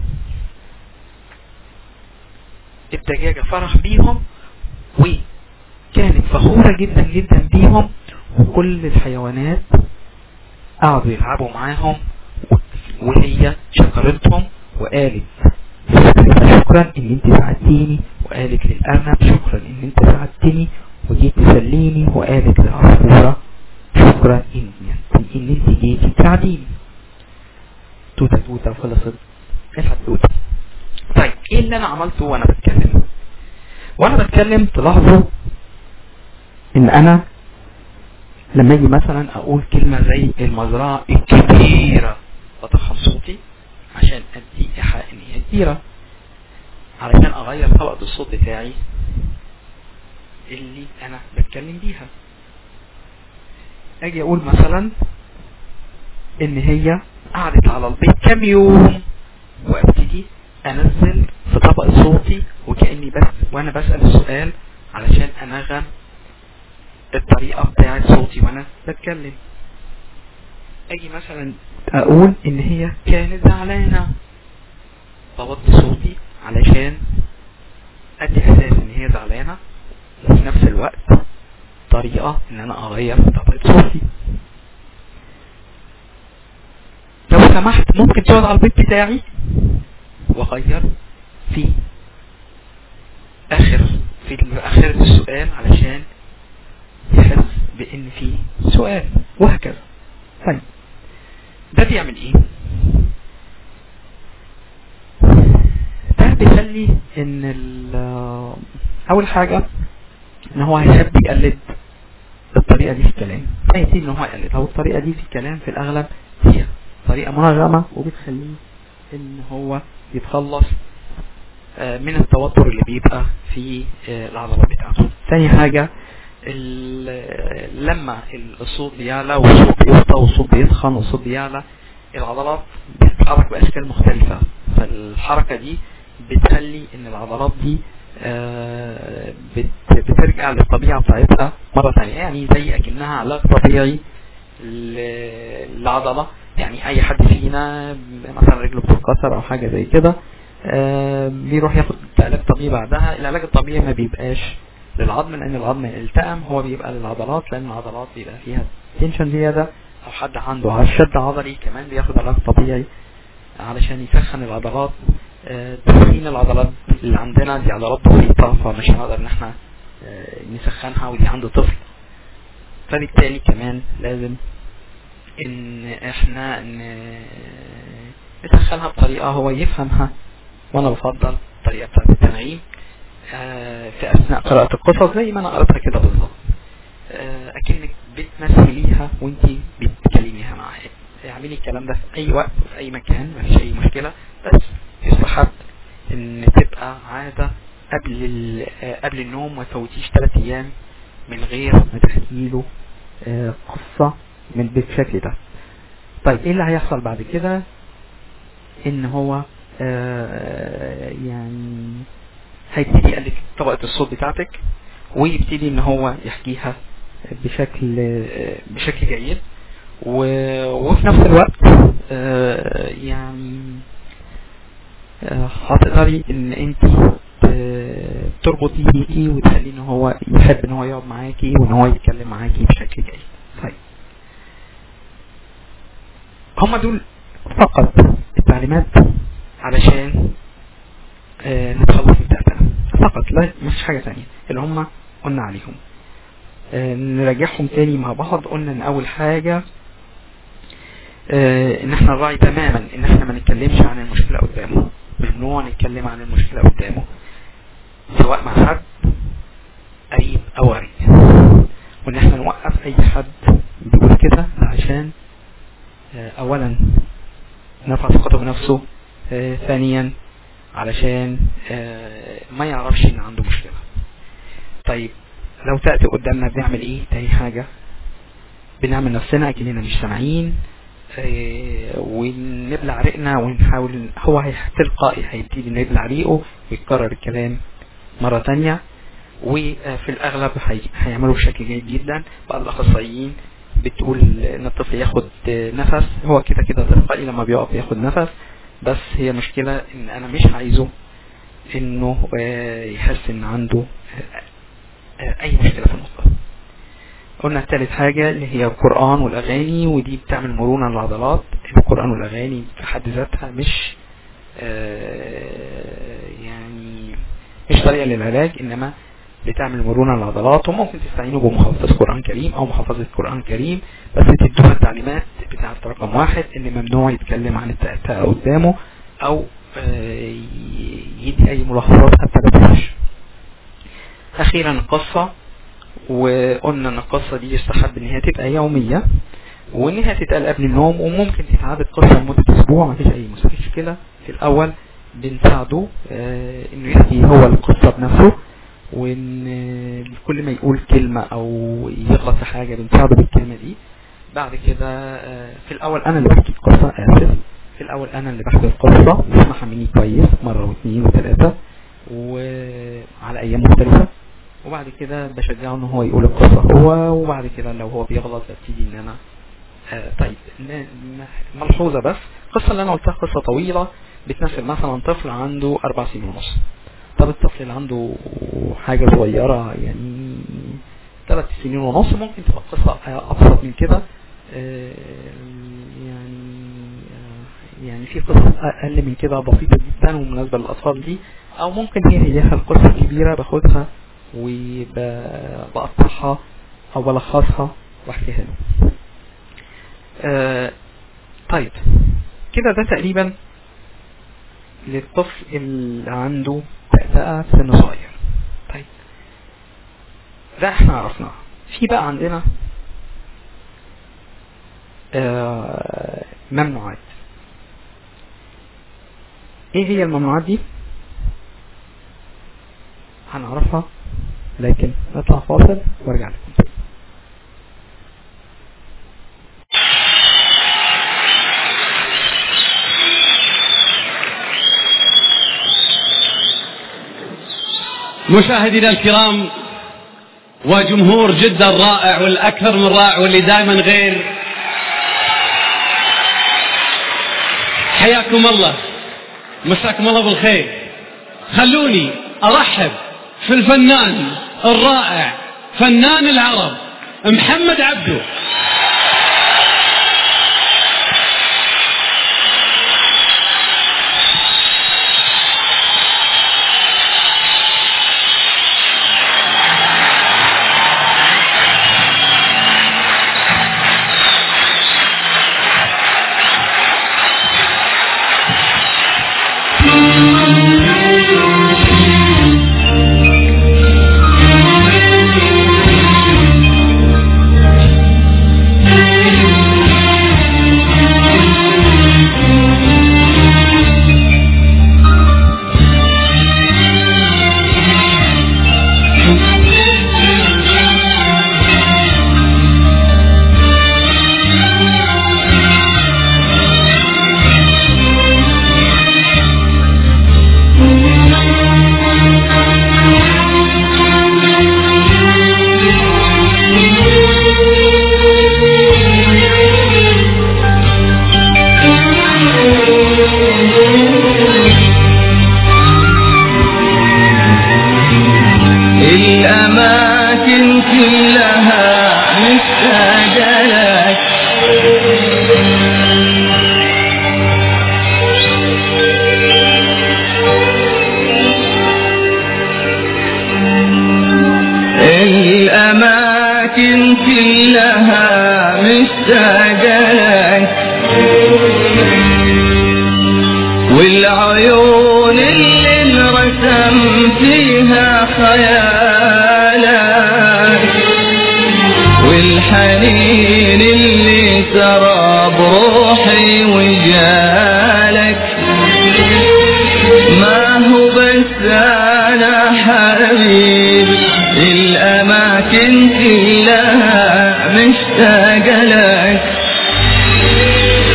الدجاجة فرح بيهم وكانت فخورة جدا جدا بيهم وكل الحيوانات قعدوا يلعبوا معاهم وهي شكرتهم وقالت شكرا ان انت ساعدتيني وقالت للارنب شكرا ان انت ساعدتني وجيت تسليني وقالت للعصفورة شكرا ان ان انت جيتي تساعديني توتة توتة خلصت الحدوتة طيب ايه اللي انا عملته وانا بتكلم وانا بتكلم تلاحظوا ان انا لما اجي مثلا اقول كلمة زي المزرعة الكبيرة بضخم صوتي عشان ادي ايحاء ان هي كبيرة علشان اغير طبقة الصوت بتاعي اللي انا بتكلم بيها اجي اقول مثلا ان هي قعدت على البيت كام يوم وابتدي انزل في طبق صوتي وكأني بس وانا بسأل السؤال علشان انغم الطريقة بتاعت صوتي وانا بتكلم اجي مثلا اقول ان هي كانت زعلانة بوطي صوتي علشان ادي احساس ان هي زعلانة وفي نفس الوقت طريقة ان انا اغير طبقة صوتي لو سمحت ممكن تقعد على البيت بتاعي واغير في اخر في اخر السؤال علشان يحس بان في سؤال وهكذا طيب ده بيعمل ايه ده بيخلي ان اول حاجة ان هو هيحب يقلد الطريقة دي في الكلام فيبتدي ان هو يقلد او الطريقة دي في الكلام في الاغلب هي طريقة منظمة وبتخليه ان هو يتخلص من التوتر اللي بيبقى في العضلات بتاعته ثاني حاجة لما الصوت بيعلى والصوت بيوطى والصوت بيتخن والصوت بيعلى العضلات بتتحرك بأشكال مختلفة فالحركة دي بتخلي ان العضلات دي بترجع للطبيعة بتاعتها مرة ثانية يعني زي اكنها علاج طبيعي للعضلة يعني اي حد فينا مثلا رجله بتتكسر او حاجة زي كده بيروح ياخد علاج طبيعي بعدها العلاج الطبيعي ما بيبقاش للعظم لان العظم التئم هو بيبقى للعضلات لان العضلات بيبقى فيها تنشن زيادة او حد عنده شد عضلي كمان بياخد علاج طبيعي علشان يسخن العضلات تسخين العضلات اللي عندنا دي عضلات بسيطة فمش هنقدر ان احنا نسخنها ودي عنده طفل فبالتالي كمان لازم ان احنا نسخنها بطريقة هو يفهمها وانا بفضل الطريقة بتاعت التنعيم في اثناء قراءة القصص زي ما انا قرأتها كده بالظبط اكنك بتمثليها وانت بتكلميها معاها اعملي الكلام ده في اي وقت وفي اي مكان مفيش اي مشكلة بس يستحب ان تبقى عادة قبل قبل النوم ما تفوتيش ثلاث ايام من غير ما تحكيله قصة من بالشكل ده طيب ايه اللي هيحصل بعد كده ان هو يعني هيبتدي يقلد طبقة الصوت بتاعتك ويبتدي ان هو يحكيها بشكل بشكل جيد وفي نفس الوقت يعني هتقدري ان انت تربطي بيكي وتخليه ان هو يحب ان هو يقعد معاكي وان هو يتكلم معاكي بشكل جيد طيب هما دول فقط التعليمات علشان آه نتخلص من التأتأة فقط لا مش حاجة تانية اللي هم قلنا عليهم آه نراجعهم تاني مع بعض قلنا ان اول حاجة آه ان احنا نراعي تماما ان احنا ما نتكلمش عن المشكلة قدامه ممنوع نتكلم عن المشكلة قدامه سواء مع حد قريب او غريب وان احنا نوقف اي حد بيقول كده عشان اولا نرفع ثقته بنفسه ثانيا علشان ما يعرفش ان عنده مشكلة طيب لو تأتي قدامنا بنعمل ايه تاني حاجة بنعمل نفسنا اكننا مش سامعين آه، ونبلع ريقنا ونحاول هو هي- تلقائي هيبتدي انه يبلع ريقه ويكرر الكلام مرة تانية وفي الأغلب هي- هيعملوا بشكل جيد جدا بعض الأخصائيين بتقول إن الطفل ياخد نفس هو كده كده تلقائي لما بيقف ياخد نفس بس هي مشكلة إن أنا مش عايزه إنه آه، يحس إن عنده آه، آه، أي مشكلة في النطق قلنا ثالث حاجة اللي هي القرآن والأغاني ودي بتعمل مرونة للعضلات القرآن والأغاني في حد ذاتها مش آه، يعني مش طريقة للعلاج إنما بتعمل مرونة للعضلات وممكن تستعينوا بمحفظة قرآن كريم أو محفظة قرآن كريم بس تدوها التعليمات بتاعة رقم واحد إن ممنوع يتكلم عن التأتأة قدامه أو آه، يدي أي ملاحظات حتى بلاش أخيرا القصة وقلنا ان القصة دي يستحب ان هي تبقى يومية وان هي تتقال قبل النوم وممكن تتعاد القصة لمدة اسبوع مفيش اي مشكلة في الاول بنساعده آه، انه يحكي هو القصة بنفسه وان آه، كل ما يقول كلمة او يغلط في حاجة بنساعده بالكلمة دي بعد كده آه، في الاول انا اللي بحكي القصة اسف في الاول انا اللي بحكي القصة بسمعها مني كويس مرة واثنين وثلاثة وعلى ايام مختلفة وبعد كده بشجعه ان هو يقول القصة هو وبعد كده لو هو بيغلط ببتدي ان انا آه طيب ن- ن- ملحوظة بس القصة اللي انا قلتها قصة طويلة بتمثل مثلا طفل عنده اربع سنين ونص طب الطفل اللي عنده حاجة صغيرة يعني ثلاث سنين ونص ممكن تبقى قصة ابسط من كده آه، يعني آه، يعني في قصص اقل من كده بسيطة جدا ومناسبة للاطفال دي او ممكن هي هي القصة الكبيرة باخدها وبقطعها او بلخصها واحكيها له آه طيب كده ده تقريبا للطفل اللي عنده تأتأة في سن صغير طيب ده احنا عرفناه في بقى عندنا آه ممنوعات ايه هي الممنوعات دي هنعرفها لكن نطلع فاصل وارجع لكم تاني. مشاهدينا الكرام وجمهور جدا الرائع والأكثر من رائع واللي دائما غير حياكم الله مساكم الله بالخير خلوني أرحب في الفنان الرائع فنان العرب محمد عبده الأماكن كلها مشتاقة لك الأماكن كلها مشتاقة لك والعيون اللي انرسم فيها خيالك والحنين اللي سرى بروحي وجالك ما هو بس انا حبيبي الاماكن كلها مشتاقة لك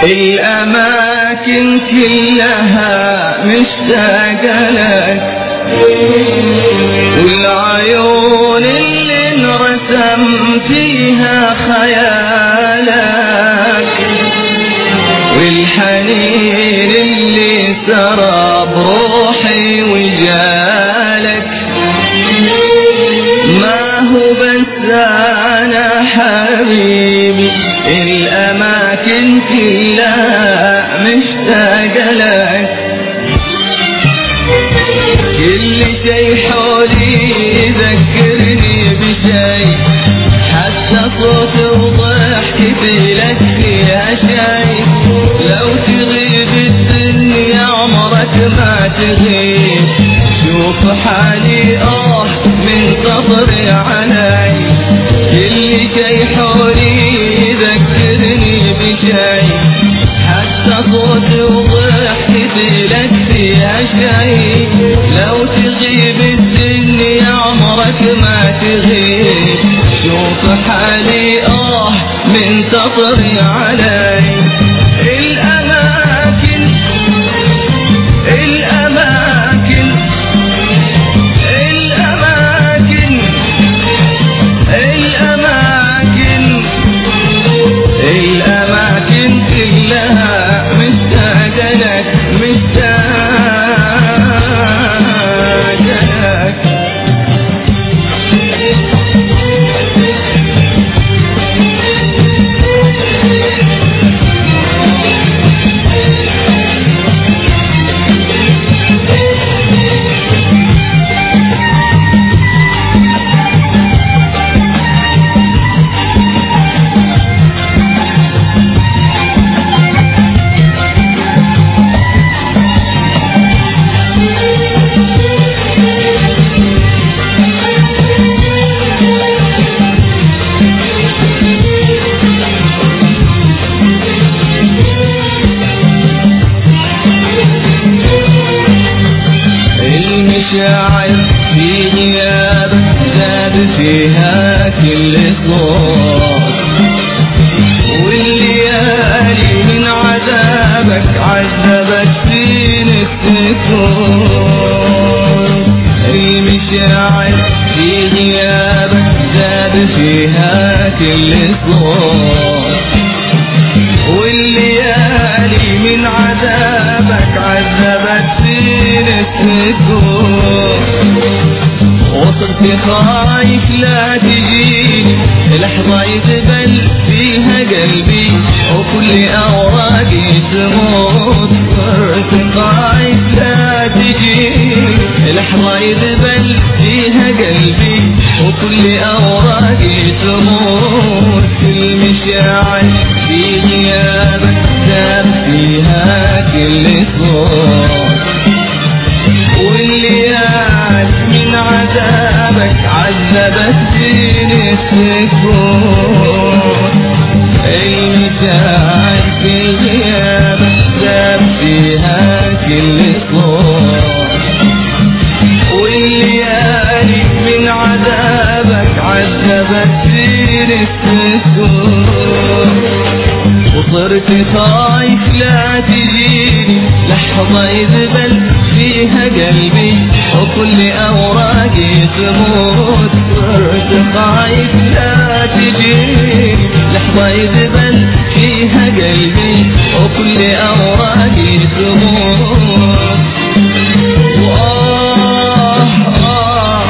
الأماكن كلها مشتاقة لك والعيون اللي انرسم فيها خيالك والحنين اللي سرى بروحي وجالك ما هو بس انا حبيبي الاماكن كلها مشتاقة لك كل شي حولي يذكرني بشي حتى صوت وضحكتي لك فيها شي لو تغيب الدنيا عمرك ما تغيب شوف حالي اه من صبري علي كل شي حولي يذكرني بشي حتى صوت وضحكتي لك فيها شي لو تغيب الدنيا عمرك ما تغيب شوف حالي اه من تطري علي الأماكن الأماكن الأماكن الأماكن الأماكن كلها مشتاقة لك مشتاقة لك المشاعر في غيابك زاد فيها كل صوت والليالي من عذابك عذبت فين السكون المشاعر في غيابك زاد فيها كل صوت والليالي من عذابك عذبت فين السكون وصرت خايف لا تجيني لحظة يذبل فيها قلبي وكل أوراقي تموت صرت خايف لا تجيني لحظة يذبل فيها قلبي وكل أوراقي تموت المشاعر في غيابك ساب فيها كل صوت والليال من عذابك عذبت فين السكون المشاعر في غيابك ساب فيها كل صوت والليالي من عذابك عذبت فين السكون وصرت خايف لا تجيني لحظة يذبل فيها قلبي وكل أوراقي تموت صرت خايف لا تجيني لحظة يذبل فيها قلبي وكل أوراقي تموت وآه آه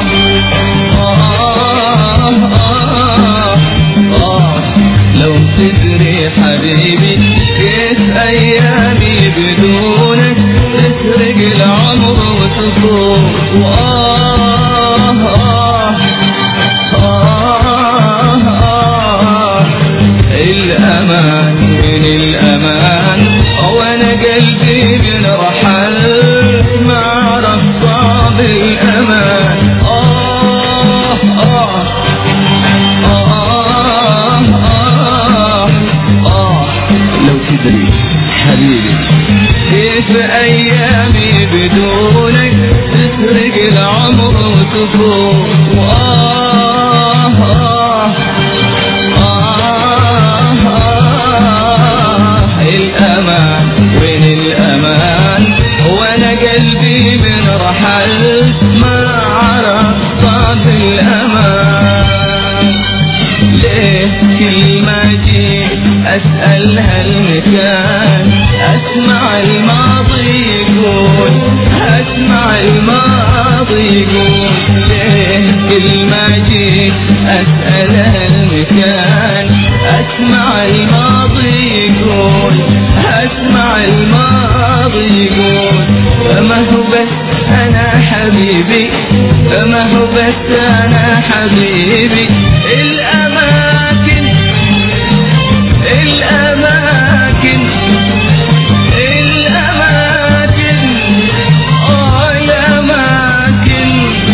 آه آه آه لو تدري حبيبي كيف أيامي بدونك تسرق العمر وتفوت وآه آه آه آه الأمان من الأمان وأنا قلبي بنرحل ما عرف طعم الأمان آه آه آه آه آه لو تدري حبيبي كيف أيامي بدونك تسرق العمر وتفوت وآه آه آه آه حلت ما عرفت بالأمان ليه كل ما جيت أسأل هالمكان أسمع الماضي يقول أسمع الماضي يقول ليه كل ما جيت أسأل هالمكان أسمع الماضي يقول أسمع الماضي يقول فما هو بس أنا حبيبي فما هو بس أنا حبيبي الأماكن الأماكن الأماكن آه الأماكن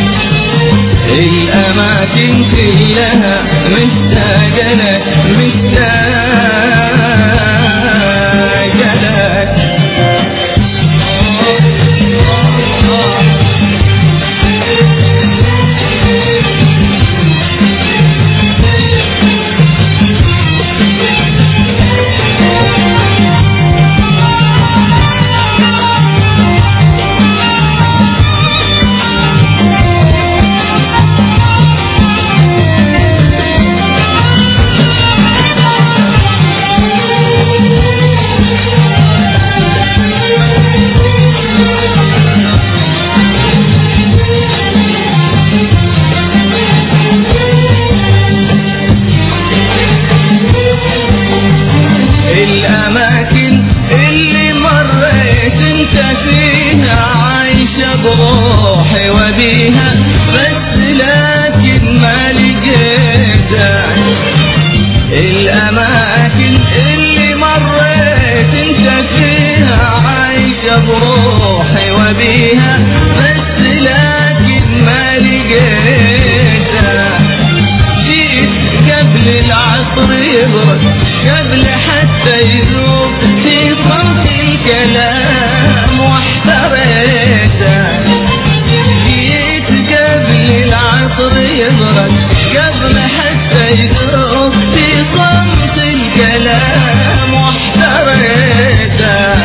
الأماكن كلها مشتاقة لك مشتاقة لك الأماكن اللي مريت انت فيها عايشة بروحي وبيها بس لكن ما لقيتها الأماكن اللي مريت انت فيها عايشة بروحي وبيها بس لكن ما لقيتها جيت قبل العصر يبرد قبل حتى يذوب في صمت الكلام واحتريته جيت قبل العصر يبرد قبل حتى يذوب في صمت الكلام واحتريته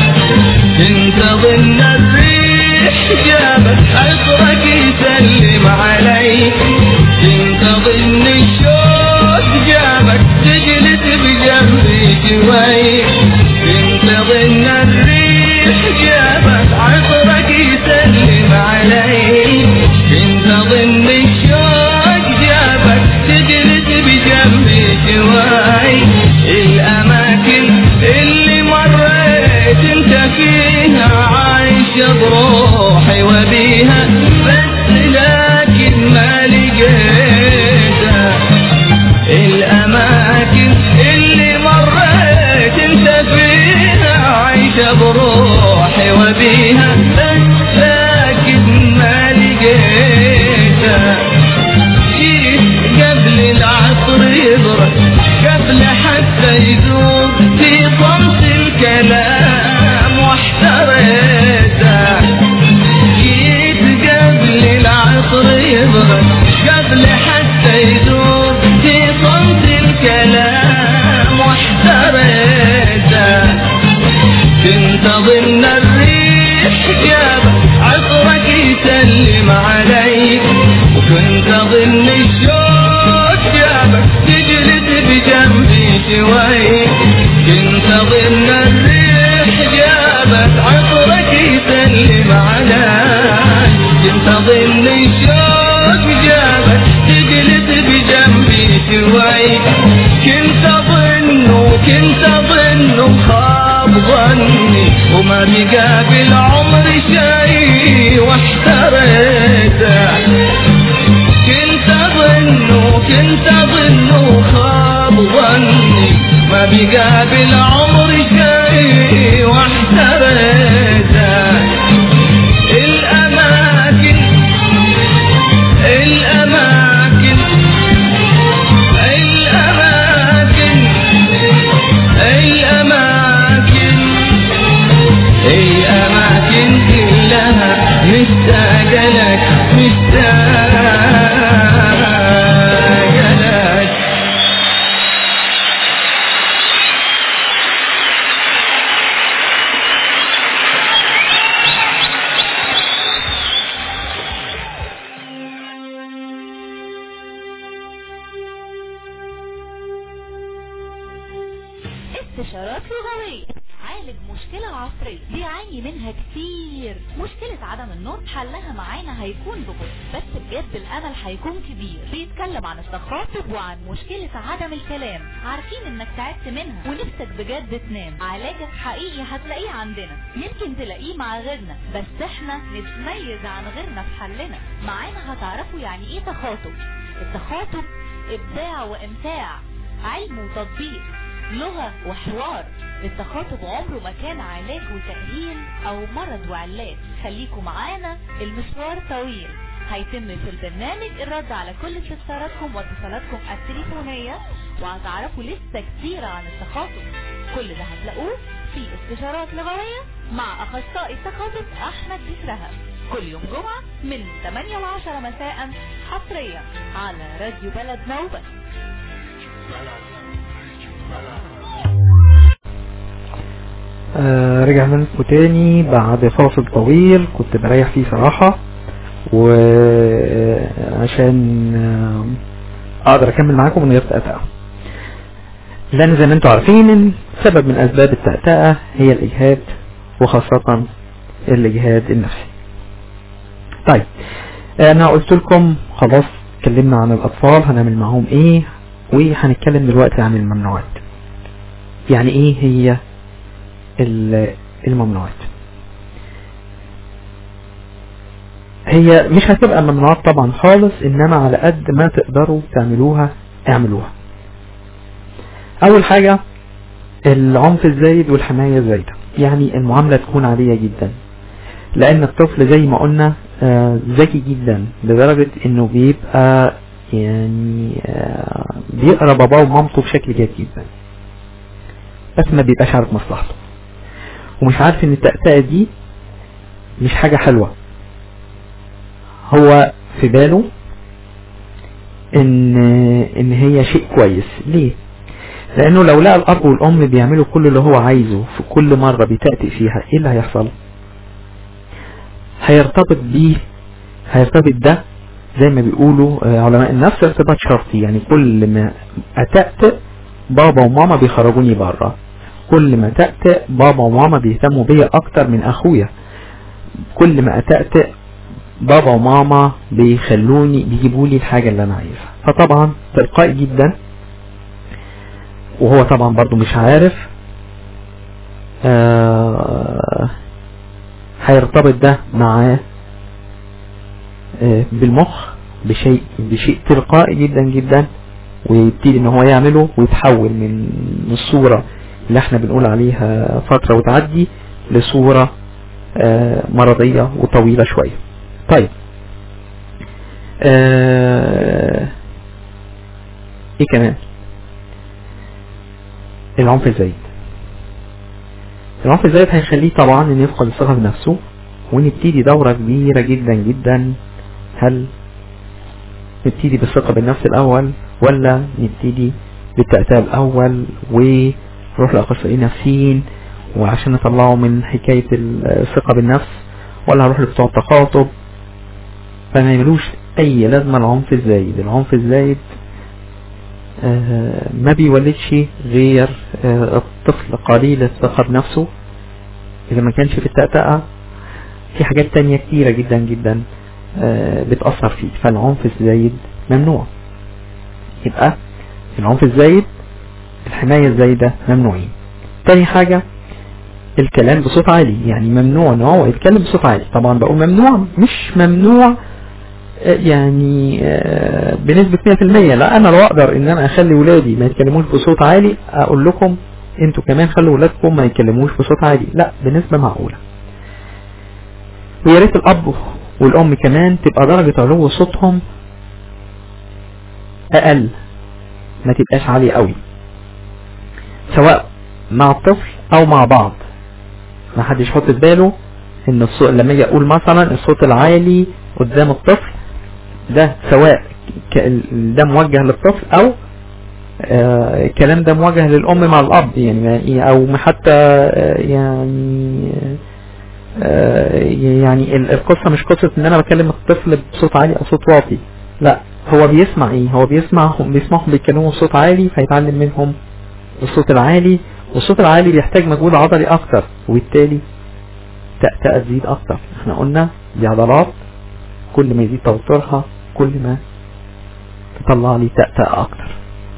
كنت ظن الريح جابت عطرك يسلم علي كنت ظن الشوق جابك تجلس بجنبي شوي كنت ظن الريح جابت عطرك يسلم علي كنت ظن الشوق جابك تجلس بجنبي شوي الأماكن اللي مريت انت فيها عايشة بروحي وبيها بس لكن ما لقيتها الأماكن اللي مريت انت فيها عايشة بروحي وبيها بس لكن ما لقيتها جيت قبل العصر يبرد قبل حتى يذوب في صمت الكلام واحتريته جيت قبل العصر يبرد قبل حتى يذوب في صمت الكلام واحتريته كنت ظن الريح جابت عطرك يسلم علي وكنت ظن الشوق جابك تجلس بجنبي شوي كنت ظن الريح جابت عطرك يسلم علي كنت ظن الشوق جابك تجلس بجنبي شوي كنت ظن وكنت ظن وخاب ظني وما بقى بالعمر شيء واحتريته كنت ظن وكنت ظن وخاب ظني ما بقى بالعمر شيء واحتريته الأماكن الأماكن الأماكن الأماكن الأماكن كلها مشتاقة لك مشتاقة لك استشارات لغوية عالج مشكلة عصرية بيعاني منها كتير مشكلة عدم النطق حلها معانا هيكون ببطء بس بجد الامل هيكون كبير بيتكلم عن التخاطب وعن مشكلة عدم الكلام عارفين انك تعبت منها ونفسك بجد تنام علاجك حقيقي هتلاقيه عندنا يمكن تلاقيه مع غيرنا بس احنا نتميز عن غيرنا في حلنا معانا هتعرفوا يعني ايه تخاطب التخاطب ابداع وامتاع علم وتطبيق لغة وحوار التخاطب عمره ما كان علاج وتأهيل او مرض وعلاج خليكم معانا المشوار طويل هيتم في البرنامج الرد على كل استفساراتكم واتصالاتكم التليفونية وهتعرفوا لسه كتير عن التخاطب كل ده هتلاقوه في استشارات لغوية مع اخصائي التخاطب احمد بسرها كل يوم جمعة من 8 ل 10 مساء حصريا على راديو بلد نوبة آه رجعنا لكم تاني بعد فاصل طويل كنت بريح فيه صراحة وعشان آه اقدر اكمل معاكم من غير تأتأة لان زي ما انتم عارفين ان سبب من اسباب التأتأة هي الاجهاد وخاصة الاجهاد النفسي طيب انا قلت لكم خلاص اتكلمنا عن الاطفال هنعمل معاهم ايه وهنتكلم دلوقتي عن الممنوعات يعني ايه هي الممنوعات هي مش هتبقى ممنوعات طبعا خالص انما على قد ما تقدروا تعملوها اعملوها اول حاجة العنف الزايد والحماية الزايدة يعني المعاملة تكون عادية جدا لان الطفل زي ما قلنا آه ذكي جدا لدرجة انه بيبقى يعني آه بيقرا باباه ومامته بشكل جيد جدا بس ما بيبقاش عارف مصلحته ومش عارف ان التأتأة دي مش حاجة حلوة هو في باله ان ان هي شيء كويس ليه لانه لو لقى الاب والام بيعملوا كل اللي هو عايزه في كل مرة بيتأتئ فيها ايه اللي هيحصل هيرتبط بيه هيرتبط ده زي ما بيقولوا علماء النفس ارتباط شرطي يعني كل ما اتأتئ بابا وماما بيخرجوني بره كل ما تأتئ بابا وماما بيهتموا بيا اكتر من اخويا كل ما اتأتئ بابا وماما بيخلوني بيجيبوا لي الحاجة اللي انا عايزها فطبعا تلقائي جدا وهو طبعا برضو مش عارف آه هيرتبط ده معاه آه بالمخ بشيء بشيء تلقائي جدا جدا ويبتدي ان هو يعمله ويتحول من الصورة اللي احنا بنقول عليها فترة وتعدي لصورة آه مرضية وطويلة شوية طيب آه ايه كمان العنف الزايد العنف الزايد هيخليه طبعا ان يفقد الثقة بنفسه ونبتدي دورة كبيرة جدا جدا هل نبتدي بالثقة بالنفس الاول ولا نبتدي بالتأتاب الاول ونروح لاخصائيين نفسيين وعشان نطلعه من حكاية الثقة بالنفس ولا هروح لبتوع التخاطب فما يملوش اي لازمة العنف الزايد العنف الزايد آه ما بيولدش غير آه الطفل قليل الثقة بنفسه اذا ما كانش في التأتأة في حاجات تانية كتيرة جدا جدا آه بتأثر فيه فالعنف الزايد ممنوع يبقى العنف الزايد الحماية الزايدة ممنوعين تاني حاجة الكلام بصوت عالي يعني ممنوع ان هو يتكلم بصوت عالي طبعا بقول ممنوع مش ممنوع يعني بنسبة 100% لا انا لو اقدر ان انا اخلي ولادي ما يتكلموش بصوت عالي اقول لكم انتوا كمان خلوا ولادكم ما يتكلموش بصوت عالي لا بنسبة معقولة ويا ريت الاب والام كمان تبقى درجة علو صوتهم اقل ما تبقاش عالية قوي سواء مع الطفل او مع بعض ما حدش يحط في باله ان الصوت لما اجي اقول مثلا الصوت العالي قدام الطفل ده سواء ده موجه للطفل او آه الكلام ده موجه للام مع الاب يعني او حتى آه يعني آه يعني القصة مش قصة ان انا بكلم الطفل بصوت عالي او صوت واطي لا هو بيسمع ايه هو بيسمع بيسمعهم بيتكلموا بصوت عالي فيتعلم منهم الصوت العالي والصوت العالي بيحتاج مجهود عضلي اكتر وبالتالي تأتأة تزيد اكتر احنا قلنا دي عضلات كل ما يزيد توترها كل ما تطلع لي تأتأة اكتر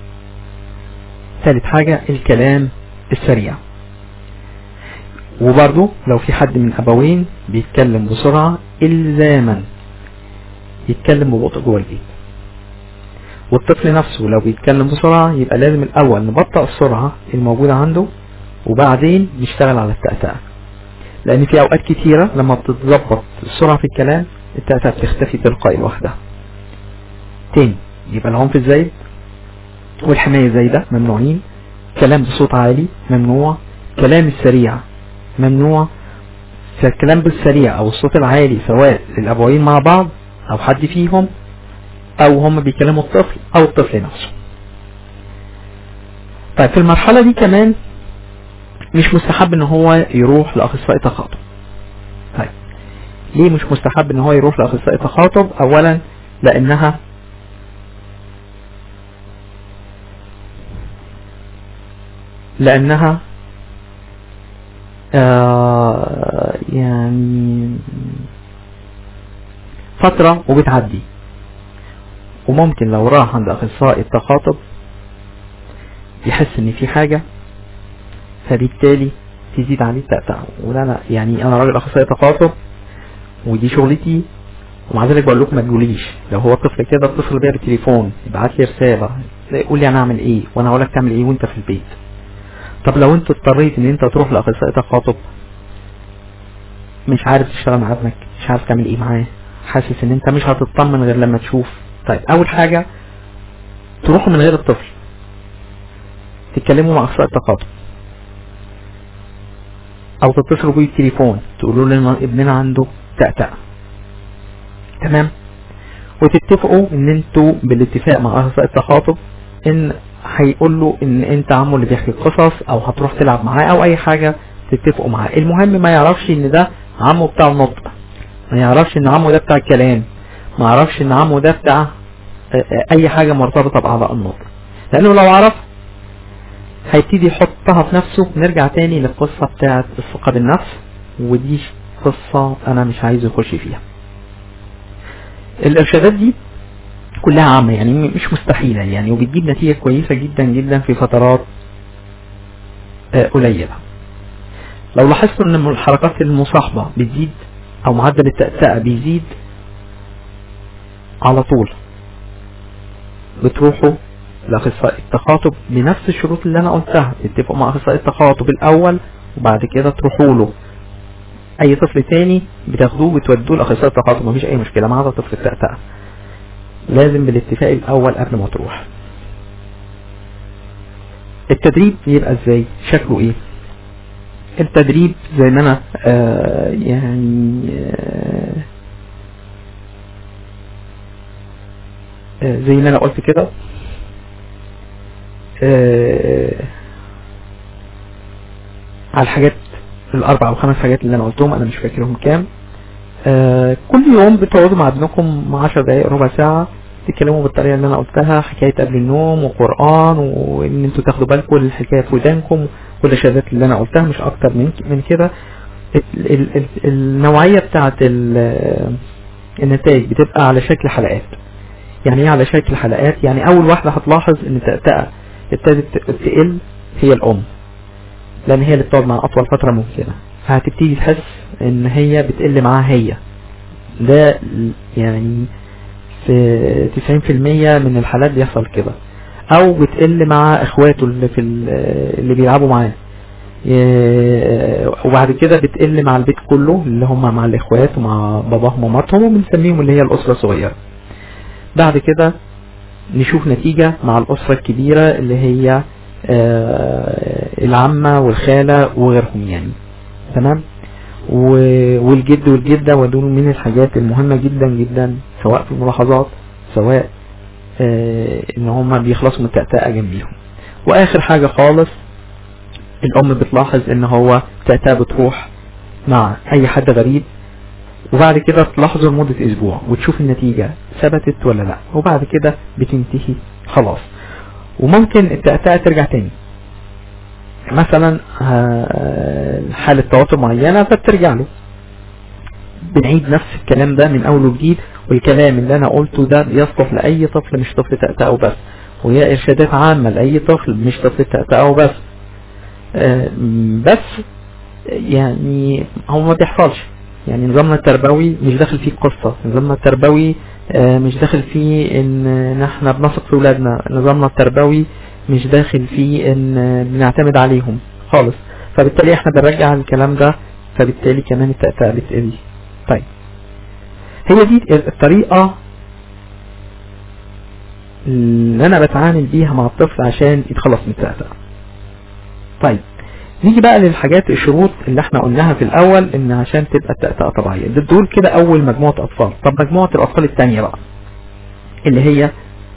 ثالث حاجة الكلام السريع وبرضو لو في حد من ابوين بيتكلم بسرعة الزاما يتكلم ببطء جوه البيت والطفل نفسه لو بيتكلم بسرعة يبقى لازم الاول نبطئ السرعة الموجودة عنده وبعدين نشتغل على التأتأة لان في اوقات كتيرة لما بتتظبط السرعة في الكلام التأتأة بتختفي تلقائي لوحدها تاني يبقى العنف الزايد والحماية الزايدة ممنوعين كلام بصوت عالي ممنوع كلام السريع ممنوع فالكلام بالسريع او الصوت العالي سواء الابوين مع بعض او حد فيهم او هم بيكلموا الطفل او الطفل نفسه طيب في المرحلة دي كمان مش مستحب ان هو يروح لاخصائي تخاطب طيب ليه مش مستحب ان هو يروح لاخصائي تخاطب اولا لانها لانها آه يعني فترة وبتعدي وممكن لو راح عند اخصائي التخاطب يحس ان في حاجة فبالتالي تزيد عليه التأتأة ولا لا يعني انا راجل اخصائي تخاطب ودي شغلتي ومع ذلك بقول لكم ما تقوليش لو هو طفل كده اتصل بيا بالتليفون يبعت لي رسالة يقول لي انا اعمل ايه وانا هقول لك تعمل ايه وانت في البيت طب لو انت اضطريت ان انت تروح لاخصائي تخاطب مش عارف تشتغل مع ابنك مش عارف تعمل ايه معاه حاسس ان انت مش هتطمن غير لما تشوف طيب اول حاجة تروحوا من غير الطفل تتكلموا مع اخصائي التخاطب او تتصلوا بيه التليفون تقولوا له ابننا عنده تأتأة تمام وتتفقوا ان انتوا بالاتفاق مع اخصائي التخاطب ان هيقول له ان انت عمه اللي بيحكي القصص او هتروح تلعب معاه او اي حاجة تتفقوا معاه المهم ما يعرفش ان ده عمه بتاع النطق ما يعرفش ان عمه ده بتاع الكلام ما يعرفش ان عمه ده بتاع اي حاجة مرتبطة باعضاء النطق لانه لو عرف هيبتدي يحطها في نفسه نرجع تاني للقصة بتاعت الثقة بالنفس ودي قصة انا مش عايز اخش فيها الارشادات دي كلها عامة يعني مش مستحيلة يعني وبتجيب نتيجة كويسة جدا جدا في فترات قليلة لو لاحظتوا ان الحركات المصاحبة بتزيد او معدل التأتأة بيزيد على طول بتروحوا لاخصائي التخاطب بنفس الشروط اللي انا قلتها اتفقوا مع اخصائي التخاطب الاول وبعد كده تروحوا له اي طفل تاني بتاخدوه بتودوه لاخصائي التخاطب مفيش اي مشكلة ما عدا طفل التأتأة لازم بالاتفاق الاول قبل ما تروح التدريب يبقى ازاي شكله ايه التدريب زي ما انا آه يعني آه آه زي ما انا قلت كده آه على الحاجات الاربع او خمس حاجات اللي انا قلتهم انا مش فاكرهم كام آه كل يوم بتقعدوا مع ابنكم 10 دقايق ربع ساعة تتكلموا بالطريقة اللي انا قلتها حكاية قبل النوم وقرآن وان انتوا تاخدوا بالكم الحكاية في ودانكم والاشادات اللي انا قلتها مش اكتر من من كده ال ال ال النوعية بتاعت النتائج بتبقى على شكل حلقات يعني ايه على شكل حلقات يعني اول واحدة هتلاحظ ان التأتأة ابتدت تقل هي الام لان هي اللي بتقعد مع اطول فترة ممكنة فهتبتدي تحس ان هي بتقل معاها هي ده يعني في 90% من الحالات بيحصل كده او بتقل مع اخواته اللي في اللي بيلعبوا معاه وبعد كده بتقل مع البيت كله اللي هم مع الاخوات ومع باباهم ومامتهم وبنسميهم اللي هي الاسره الصغيره بعد كده نشوف نتيجة مع الاسره الكبيرة اللي هي العمة والخالة وغيرهم يعني تمام والجد والجدة ودول من الحاجات المهمة جدا جدا سواء في الملاحظات سواء آه ان هم بيخلصوا من التأتأة جنبيهم واخر حاجة خالص الام بتلاحظ ان هو تأتأة بتروح مع اي حد غريب وبعد كده تلاحظه لمدة اسبوع وتشوف النتيجة ثبتت ولا لا وبعد كده بتنتهي خلاص وممكن التأتأة ترجع تاني مثلا آه، حالة توتر معينة فبترجع له بنعيد نفس الكلام ده من اول وجديد والكلام اللي انا قلته ده يصلح لاي طفل مش طفل تأتأه بس وهي ارشادات عامة لاي طفل مش طفل تأتأه بس آه، بس يعني هو ما بيحصلش يعني نظامنا التربوي مش داخل فيه قصة نظامنا التربوي آه، مش داخل فيه ان إن احنا بنثق في ولادنا نظامنا التربوي مش داخل فيه ان آه، بنعتمد عليهم خالص فبالتالي احنا بنرجع الكلام ده فبالتالي كمان التأتأة بتقل طيب هي دي الطريقة اللي انا بتعامل بيها مع الطفل عشان يتخلص من التأتأة طيب نيجي بقى للحاجات الشروط اللي احنا قلناها في الاول ان عشان تبقى التأتأة طبيعية ده- دول كده اول مجموعة اطفال طب مجموعة الاطفال التانية بقى اللي هي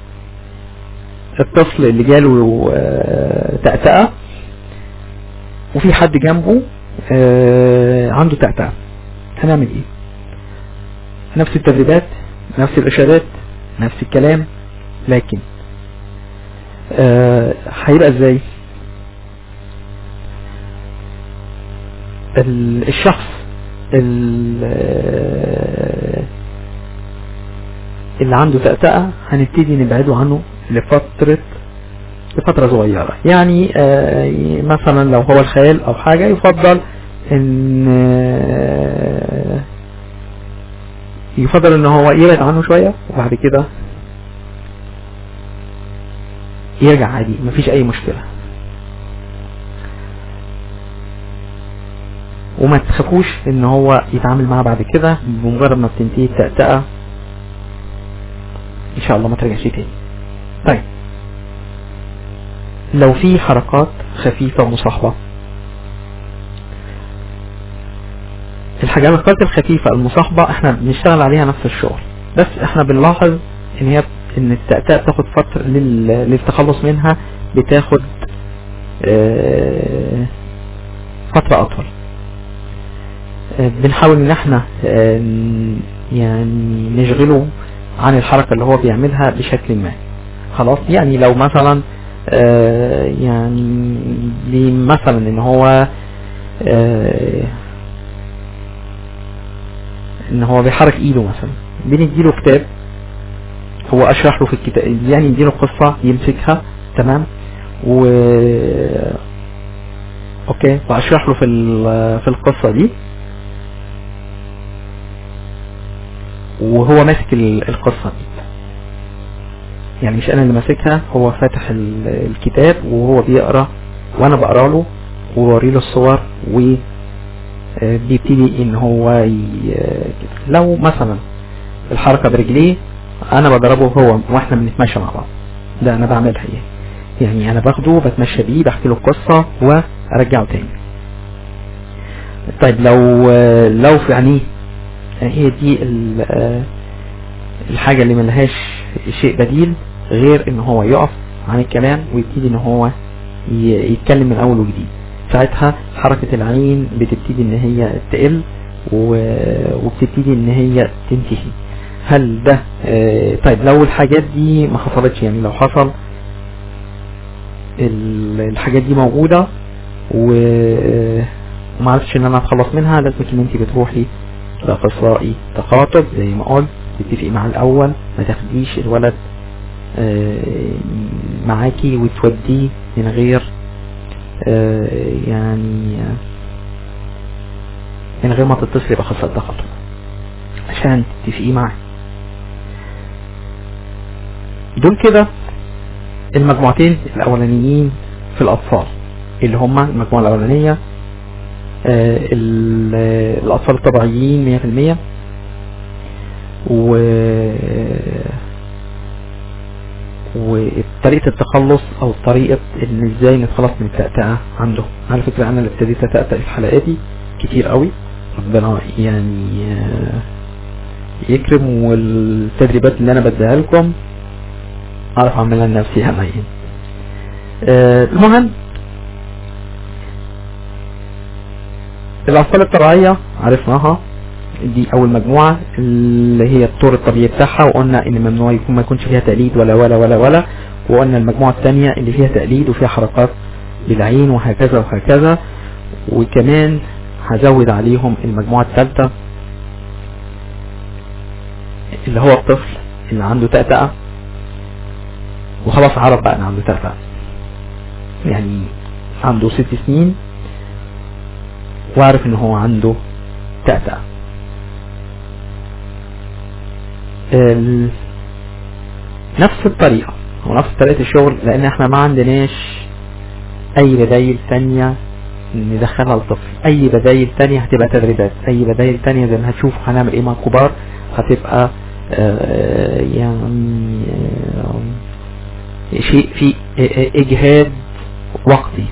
الطفل اللي جاله آه، تأتأة وفي حد جنبه آه، عنده تأتأة هنعمل ايه نفس التدريبات نفس الارشادات نفس الكلام لكن آه، هيبقى ازاي ال- الشخص ال- آه، اللي عنده تأتأة هنبتدي نبعده عنه لفترة لفترة صغيرة يعني آه، مثلا لو هو الخيال او حاجة يفضل ان آه، يفضل ان هو يبعد عنه شوية وبعد كده يرجع عادي مفيش اي مشكلة وما تخافوش ان هو يتعامل معاه بعد كده بمجرد ما بتنتهي التأتأة ان شاء الله ما ترجعش تاني طيب لو في حركات خفيفة مصاحبة الحاجات الخفيفة المصاحبة احنا بنشتغل عليها نفس الشغل بس احنا بنلاحظ ان هي ان التأتأة بتاخد فترة لل- للتخلص منها بتاخد اه، فترة اطول اه، بنحاول ان احنا اه، ن- يعني نشغله عن الحركة اللي هو بيعملها بشكل ما خلاص يعني لو مثلا اه، يعني ليه مثلا ان هو اه، ان هو بيحرك ايده مثلا بنديله كتاب هو اشرح له في الكتاب يعني نديله قصة يمسكها تمام و اوكي واشرح له في ال- في القصة دي وهو ماسك ال- القصة دي يعني مش انا اللي ماسكها هو فاتح ال- الكتاب وهو بيقرا وانا بقرا له ووري له الصور و آه، بيبتدي ان هو ي- كده. لو مثلا الحركة برجليه انا بضربه هو واحنا بنتمشى مع بعض ده انا بعملها يعني يعني انا باخده بتمشى بيه بحكي له القصة وارجعه تاني طيب لو آه، لو في عينيه هي دي ال- آه، الحاجة اللي ملهاش شيء بديل غير ان هو يقف عن الكلام ويبتدي ان هو ي- يتكلم من اول وجديد ساعتها حركة العين بتبتدي ان هي تقل و- وبتبتدي ان هي تنتهي هل ده آه، طيب لو الحاجات دي ما حصلتش يعني لو حصل ال- الحاجات دي موجودة و- وما عرفتش ان انا اتخلص منها لازم ان انت بتروحي لاخصائي تخاطب زي ما قلت تتفقي مع الاول ما تاخديش الولد آه، معاكي وتوديه من غير آه، يعني آه، من غير ما تتصلي باخصائي التخاطب عشان تتفقي معاه دول كده المجموعتين الاولانيين في الاطفال اللي هما المجموعة الاولانية آه، ال- آه، الاطفال الطبيعيين 100% و وطريقة التخلص او طريقة ان ازاي نتخلص من التأتأة عنده على فكرة انا اللي ابتديت اتأتأ في حلقاتي كتير قوي ربنا يعني آه، يكرم والتدريبات اللي انا بديها لكم اعرف اعملها لنفسي انا يعني آه، المهم الاطفال الطبيعية عرفناها دي اول مجموعة اللي هي الطور الطبيعي بتاعها وقلنا ان ممنوع يكون ما يكونش فيها تقليد ولا ولا ولا ولا وقلنا المجموعة الثانية اللي فيها تقليد وفيها حركات بالعين وهكذا وهكذا وكمان هزود عليهم المجموعة الثالثة اللي هو الطفل اللي عنده تأتأة وخلاص عرف بقى ان عنده تأتأة يعني عنده ست سنين وعرف ان هو عنده تأتأة ال... نفس الطريقة ونفس طريقة الشغل لان احنا ما عندناش اي بدايل تانية ندخلها للطفل اي بدايل تانية هتبقى تدريبات اي بدايل تانية زي ما هتشوف هنعمل ايه مع الكبار هتبقى آه، يعني آه، شيء في اجهاد وقتي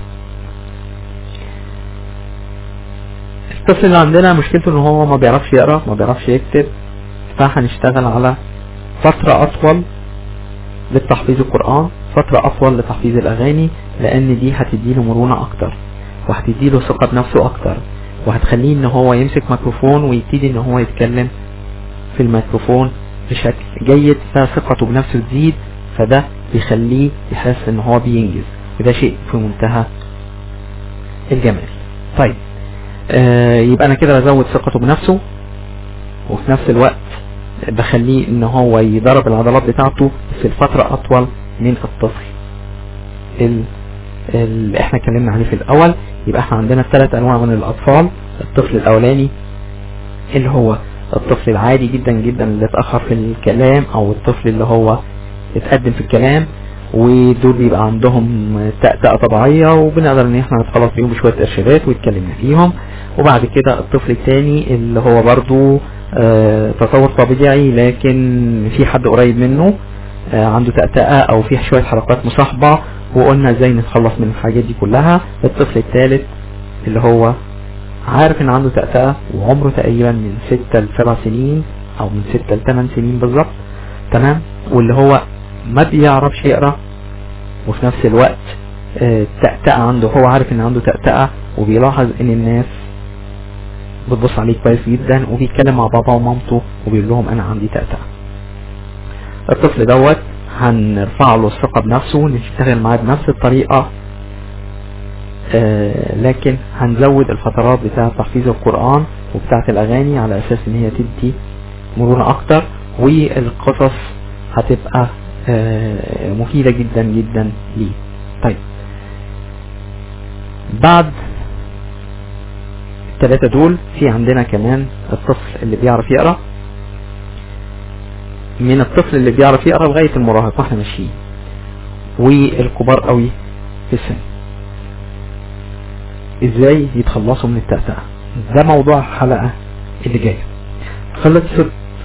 الطفل اللي عندنا مشكلته ان هو ما بيعرفش يقرا ما بيعرفش يكتب فهنشتغل على فترة اطول للتحفيظ القرآن فترة اطول لتحفيظ الاغاني لان دي هتديله مرونة اكتر وهتديله ثقة بنفسه اكتر وهتخليه ان هو يمسك ميكروفون ويبتدي ان هو يتكلم في الميكروفون بشكل جيد فثقته بنفسه تزيد فده بيخليه يحس ان هو بينجز وده شيء في منتهى الجمال طيب آه يبقى انا كده بزود ثقته بنفسه وفي نفس الوقت بخليه ان هو يضرب العضلات بتاعته في الفترة اطول من الطفل ال- اللي احنا اتكلمنا عليه في الاول يبقى احنا عندنا ثلاث انواع من الاطفال الطفل الاولاني اللي هو الطفل العادي جدا جدا اللي اتأخر في الكلام او الطفل اللي هو اتقدم في الكلام ودول بيبقى عندهم تأتأة طبيعية وبنقدر ان احنا نتخلص بيهم بشوية ارشادات ويتكلمنا فيهم وبعد كده الطفل الثاني اللي هو برضو آه، تطور طبيعي لكن في حد قريب منه آه، عنده تأتأة او فيه شوية حركات مصاحبة وقلنا ازاي نتخلص من الحاجات دي كلها الطفل الثالث اللي هو عارف ان عنده تأتأة وعمره تقريبا من 6 ل 7 سنين او من 6 ل 8 سنين بالظبط تمام واللي هو ما بيعرفش يقرا وفي نفس الوقت آه، تأتأة عنده هو عارف ان عنده تأتأة وبيلاحظ ان الناس بتبص عليه كويس جدا وبيتكلم مع بابا ومامته وبيقول لهم انا عندي تأتأة الطفل دوت هنرفع له الثقة بنفسه ونشتغل معاه بنفس الطريقة آه، لكن هنزود الفترات بتاعة تحفيظ القرآن وبتاعة الأغاني على أساس إن هي تدي مرونة أكتر والقصص هتبقى آه، مفيدة جدا جدا ليه طيب بعد الثلاثة دول في عندنا كمان الطفل اللي بيعرف يقرأ من الطفل اللي بيعرف يقرأ لغاية المراهق واحنا ماشيين والكبار قوي في السن ازاي يتخلصوا من التأتأة ده موضوع الحلقة اللي جاية خلصت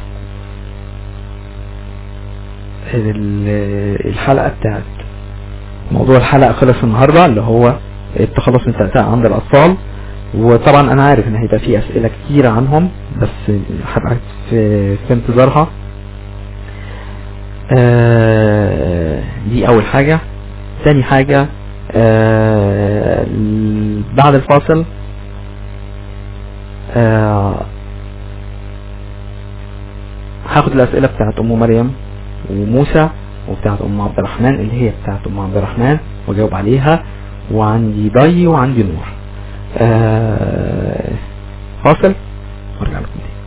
ال- الحلقة بتاعت موضوع الحلقة خلص النهاردة اللي هو التخلص من التأتأة عند الأطفال وطبعا أنا عارف إن هيبقى في أسئلة كتيرة عنهم بس هبقى في, في انتظارها آه، دي أول حاجة تاني حاجة آه، بعد الفاصل آه، هاخد الأسئلة بتاعت أم مريم وموسى وبتاعت أم عبد الرحمن اللي هي بتاعت أم عبد الرحمن وأجاوب عليها وعندي ضي وعندي نور آه، فاصل وارجع لكم تاني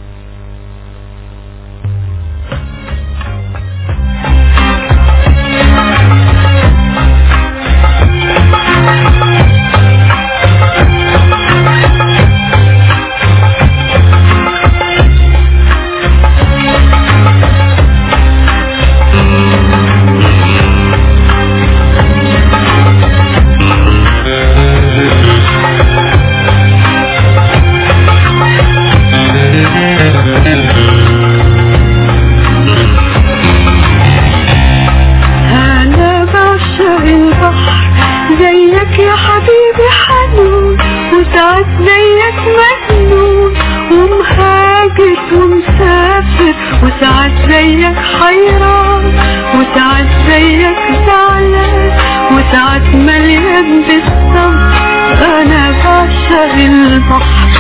أنا بعشق البحر زيك يا حبيبي حنون وساعات زيك مجنون ومهاجر ومسافر وساعات زيك حيران وساعات زيك زعلان وساعات مليان بالصبر أنا بعشق البحر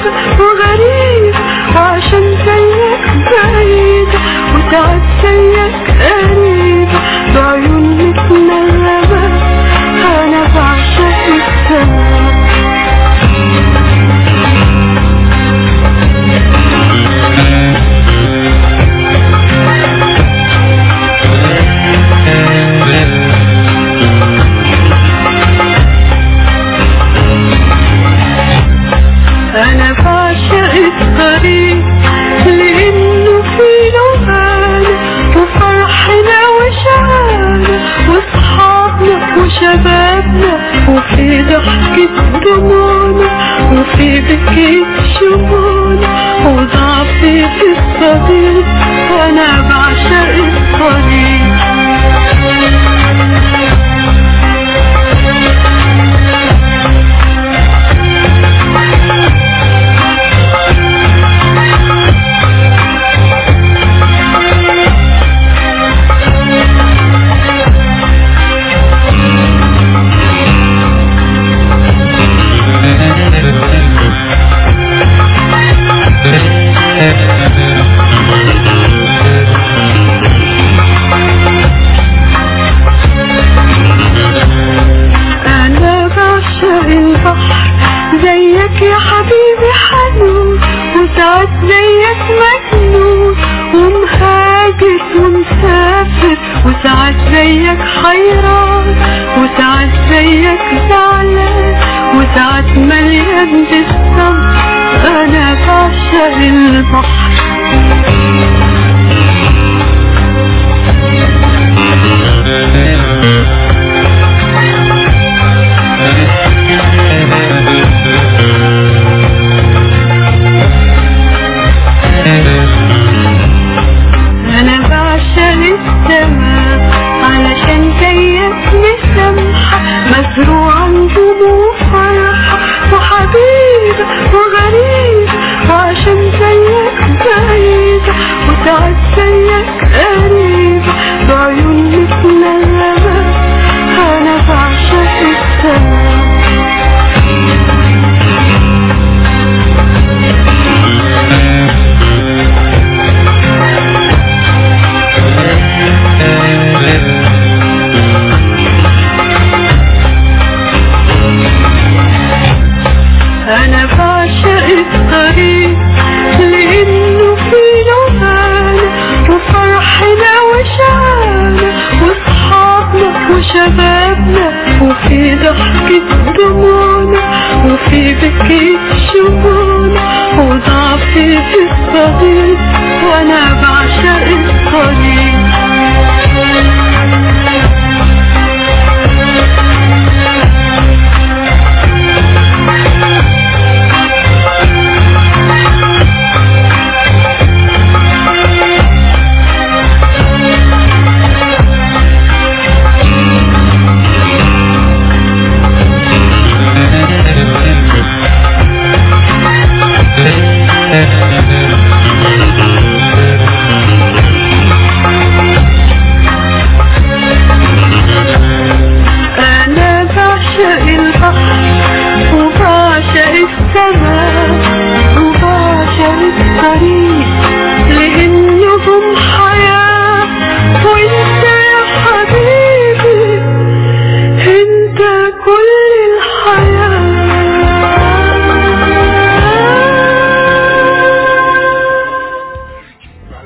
وغريب وعشان زيك بعيدة وساعات زيك قريبة بعيون متنغمة أنا بعشق السما أنا بعشق الطريق لأنه فيه لغانا وفرحنا وشعانا وصحابنا وشبابنا وفي ضحكة دموعنا وفي بكيت شموعنا وضعفي في الصديق أنا بعشق الطريق أنا بعشق البحر زيك يا حبيبي حنون وساعات زيك مجنون ومهاجر ومسافر وساعات زيك حيران وساعات زيك زعلان وساعات مليان بالصبر أنا بعشق البحر أنا بعشق السماء علشان زيك مسامحة مزروعة نجوم وفرحة وحبيبة وغريبة وعشان زيك بعيدة وساعات زيك قريبة بعيون متنغمة أنا بعشق السماء أنا بعشق الطريق لأنه فيه لغانا وفرحنا وشعانا وصحابنا وشبابنا وفي ضحكة دموعنا وفي بكيت شموعنا وضعفي في الصديق وأنا بعشق الطريق أنا بعشق البحر وبعشق السماء وبعشق الطريق لأنهم حياة وانت يا حبيبي انت كل الحياة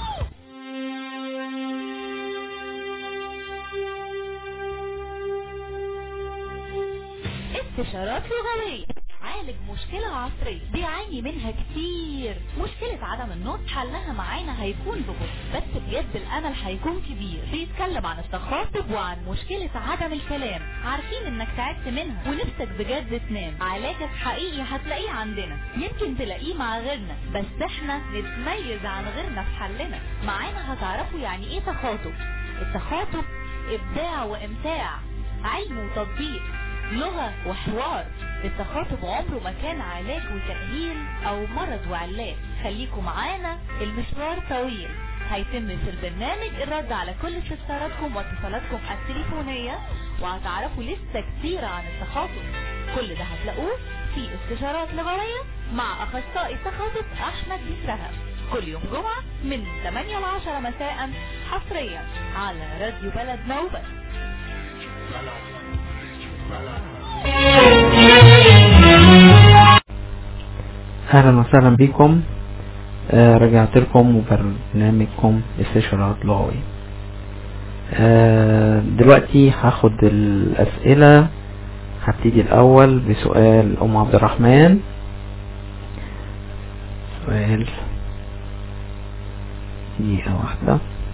استشارات لغوية عالج مشكلة عصرية بيعاني منها كتير مشكلة عدم النطق حلها معانا هيكون ببطء بس بجد الأمل هيكون كبير بيتكلم عن التخاطب وعن مشكلة عدم الكلام عارفين انك تعبت منها ونفسك بجد تنام علاجك حقيقي هتلاقيه عندنا يمكن تلاقيه مع غيرنا بس احنا نتميز عن غيرنا في حلنا معانا هتعرفوا يعني ايه تخاطب التخاطب ابداع وامتاع علم وتطبيق لغة وحوار التخاطب عمره ما كان علاج وتأهيل او مرض وعلاج خليكم معانا المشوار طويل هيتم في البرنامج الرد على كل استفساراتكم واتصالاتكم التليفونية وهتعرفوا لسه كتير عن التخاطب كل ده هتلاقوه في استشارات لغوية مع أخصائي تخصص أحمد بسرهب كل يوم جمعة من 8 ل 10 مساء حصريا على راديو بلد نوبة اهلا وسهلا بكم آه رجعت لكم وبرنامجكم استشارات لغوية آه دلوقتي هاخد الاسئلة هبتدي الاول بسؤال ام عبد الرحمن سؤال دقيقة واحدة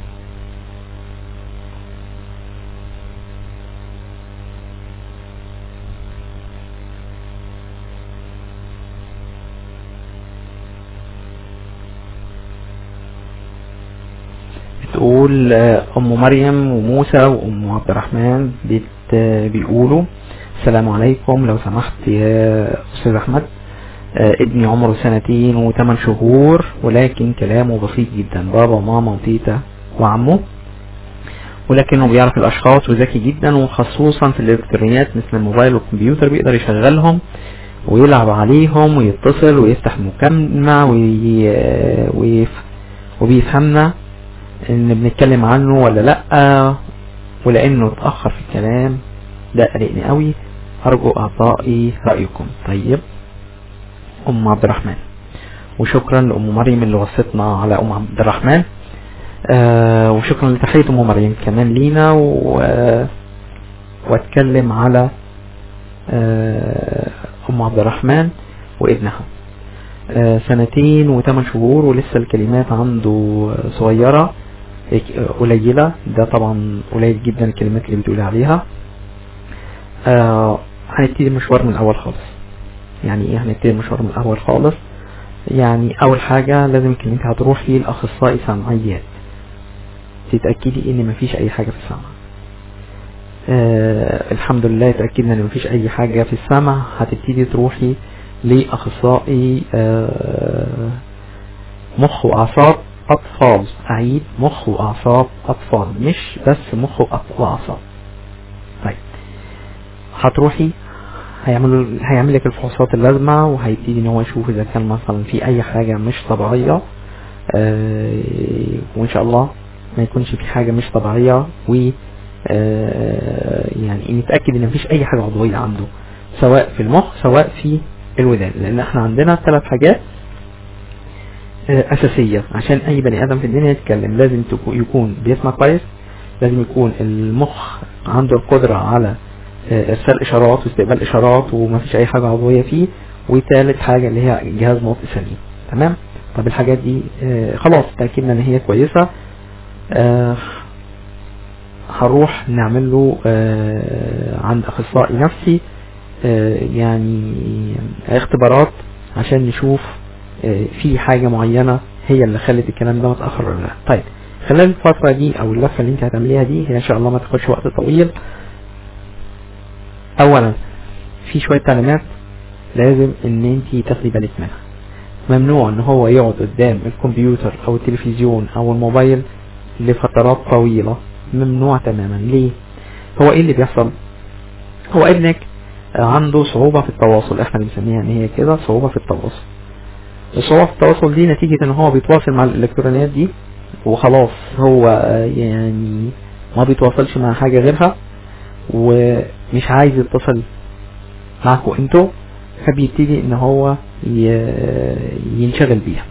بتقول آه، ام مريم وموسى وام عبد الرحمن بت آه، بيقولوا السلام عليكم لو سمحت يا استاذ احمد آه، ابني عمره سنتين وثمان شهور ولكن كلامه بسيط جدا بابا وماما وتيتا وعمه ولكنه بيعرف الاشخاص وذكي جدا وخصوصا في الالكترونيات مثل الموبايل والكمبيوتر بيقدر يشغلهم ويلعب عليهم ويتصل ويفتح مكالمة وي... ويف... وبيفهمنا ان بنتكلم عنه ولا لا ولانه اتأخر في الكلام ده قلقني قوي ارجو اعطائي رأيكم طيب ام عبد الرحمن وشكرا لام مريم اللي وصتنا على ام عبد الرحمن آه وشكرا لتحية ام مريم كمان لينا و... واتكلم على آه ام عبد الرحمن وابنها آه سنتين وثمان شهور ولسه الكلمات عنده صغيرة قليلة ده طبعا قليل جدا الكلمات اللي بتقول عليها آه هنبتدي المشوار من الاول خالص يعني ايه هنبتدي المشوار من الاول خالص يعني اول حاجة لازم انك هتروحي لاخصائي سمعيات تتأكدي ان مفيش اي حاجة في السمع آه الحمد لله اتأكدنا ان مفيش اي حاجة في السمع هتبتدي تروحي لاخصائي آه مخ واعصاب اطفال اعيد مخ واعصاب اطفال مش بس مخ واعصاب طيب هتروحي هيعمل هيعمل لك الفحوصات اللازمه وهيبتدي ان هو يشوف اذا كان مثلا في اي حاجه مش طبيعيه آه وان شاء الله ما يكونش في حاجه مش طبيعيه و آه يعني نتاكد ان مفيش اي حاجه عضويه عنده سواء في المخ سواء في الودان لان احنا عندنا ثلاث حاجات أساسية عشان أي بني آدم في الدنيا يتكلم لازم يكون بيسمع كويس لازم يكون المخ عنده القدرة على إرسال إشارات واستقبال إشارات ومفيش أي حاجة عضوية فيه وثالث حاجة اللي هي جهاز نطق سليم تمام طب الحاجات دي خلاص تأكدنا إن هي كويسة هروح نعمل له عند أخصائي نفسي يعني اختبارات عشان نشوف في حاجة معينة هي اللي خلت الكلام ده متأخر ولا لا طيب خلال الفترة دي او اللفة اللي انت هتعمليها دي هي ان شاء الله ما تاخدش وقت طويل اولا في شوية تعليمات لازم ان انت تاخدي بالك منها ممنوع ان هو يقعد قدام الكمبيوتر او التلفزيون او الموبايل لفترات طويلة ممنوع تماما ليه هو ايه اللي بيحصل هو ابنك عنده صعوبة في التواصل احنا بنسميها ان هي كده صعوبة في التواصل الصعوبة في التواصل دي نتيجة ان هو بيتواصل مع الالكترونيات دي وخلاص هو يعني ما بيتواصلش مع حاجة غيرها ومش عايز يتصل معكم انتوا فبيبتدي ان هو ينشغل بيها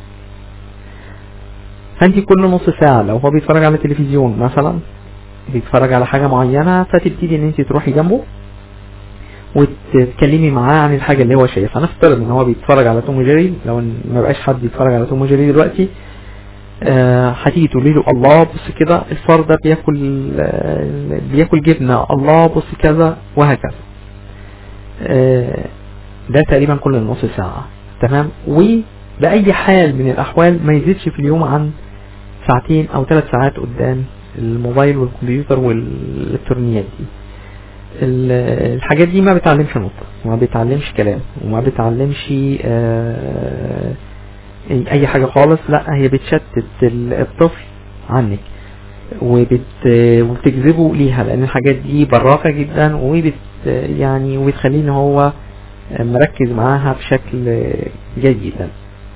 فانت كل نص ساعة لو هو بيتفرج على التلفزيون مثلا بيتفرج على حاجة معينة فتبتدي ان انت تروحي جنبه وتتكلمي معاه عن الحاجة اللي هو شايفها نفترض ان هو بيتفرج على توم جيري لو ما بقاش حد بيتفرج على توم جيري دلوقتي هتيجي تقولي له الله بص كده الفار ده بياكل آه بياكل جبنة الله بص كذا وهكذا آه ده تقريبا كل نص ساعة تمام وبأي حال من الأحوال ما يزيدش في اليوم عن ساعتين أو ثلاث ساعات قدام الموبايل والكمبيوتر والإلكترونيات دي الحاجات دي ما بتعلمش نطق وما بتعلمش كلام وما بتعلمش آه اي حاجة خالص لا هي بتشتت الطفل عنك وبت وبتجذبه ليها لان الحاجات دي براقة جدا وبت يعني وبتخليه ان هو آه، مركز معاها بشكل آه، جيد جدا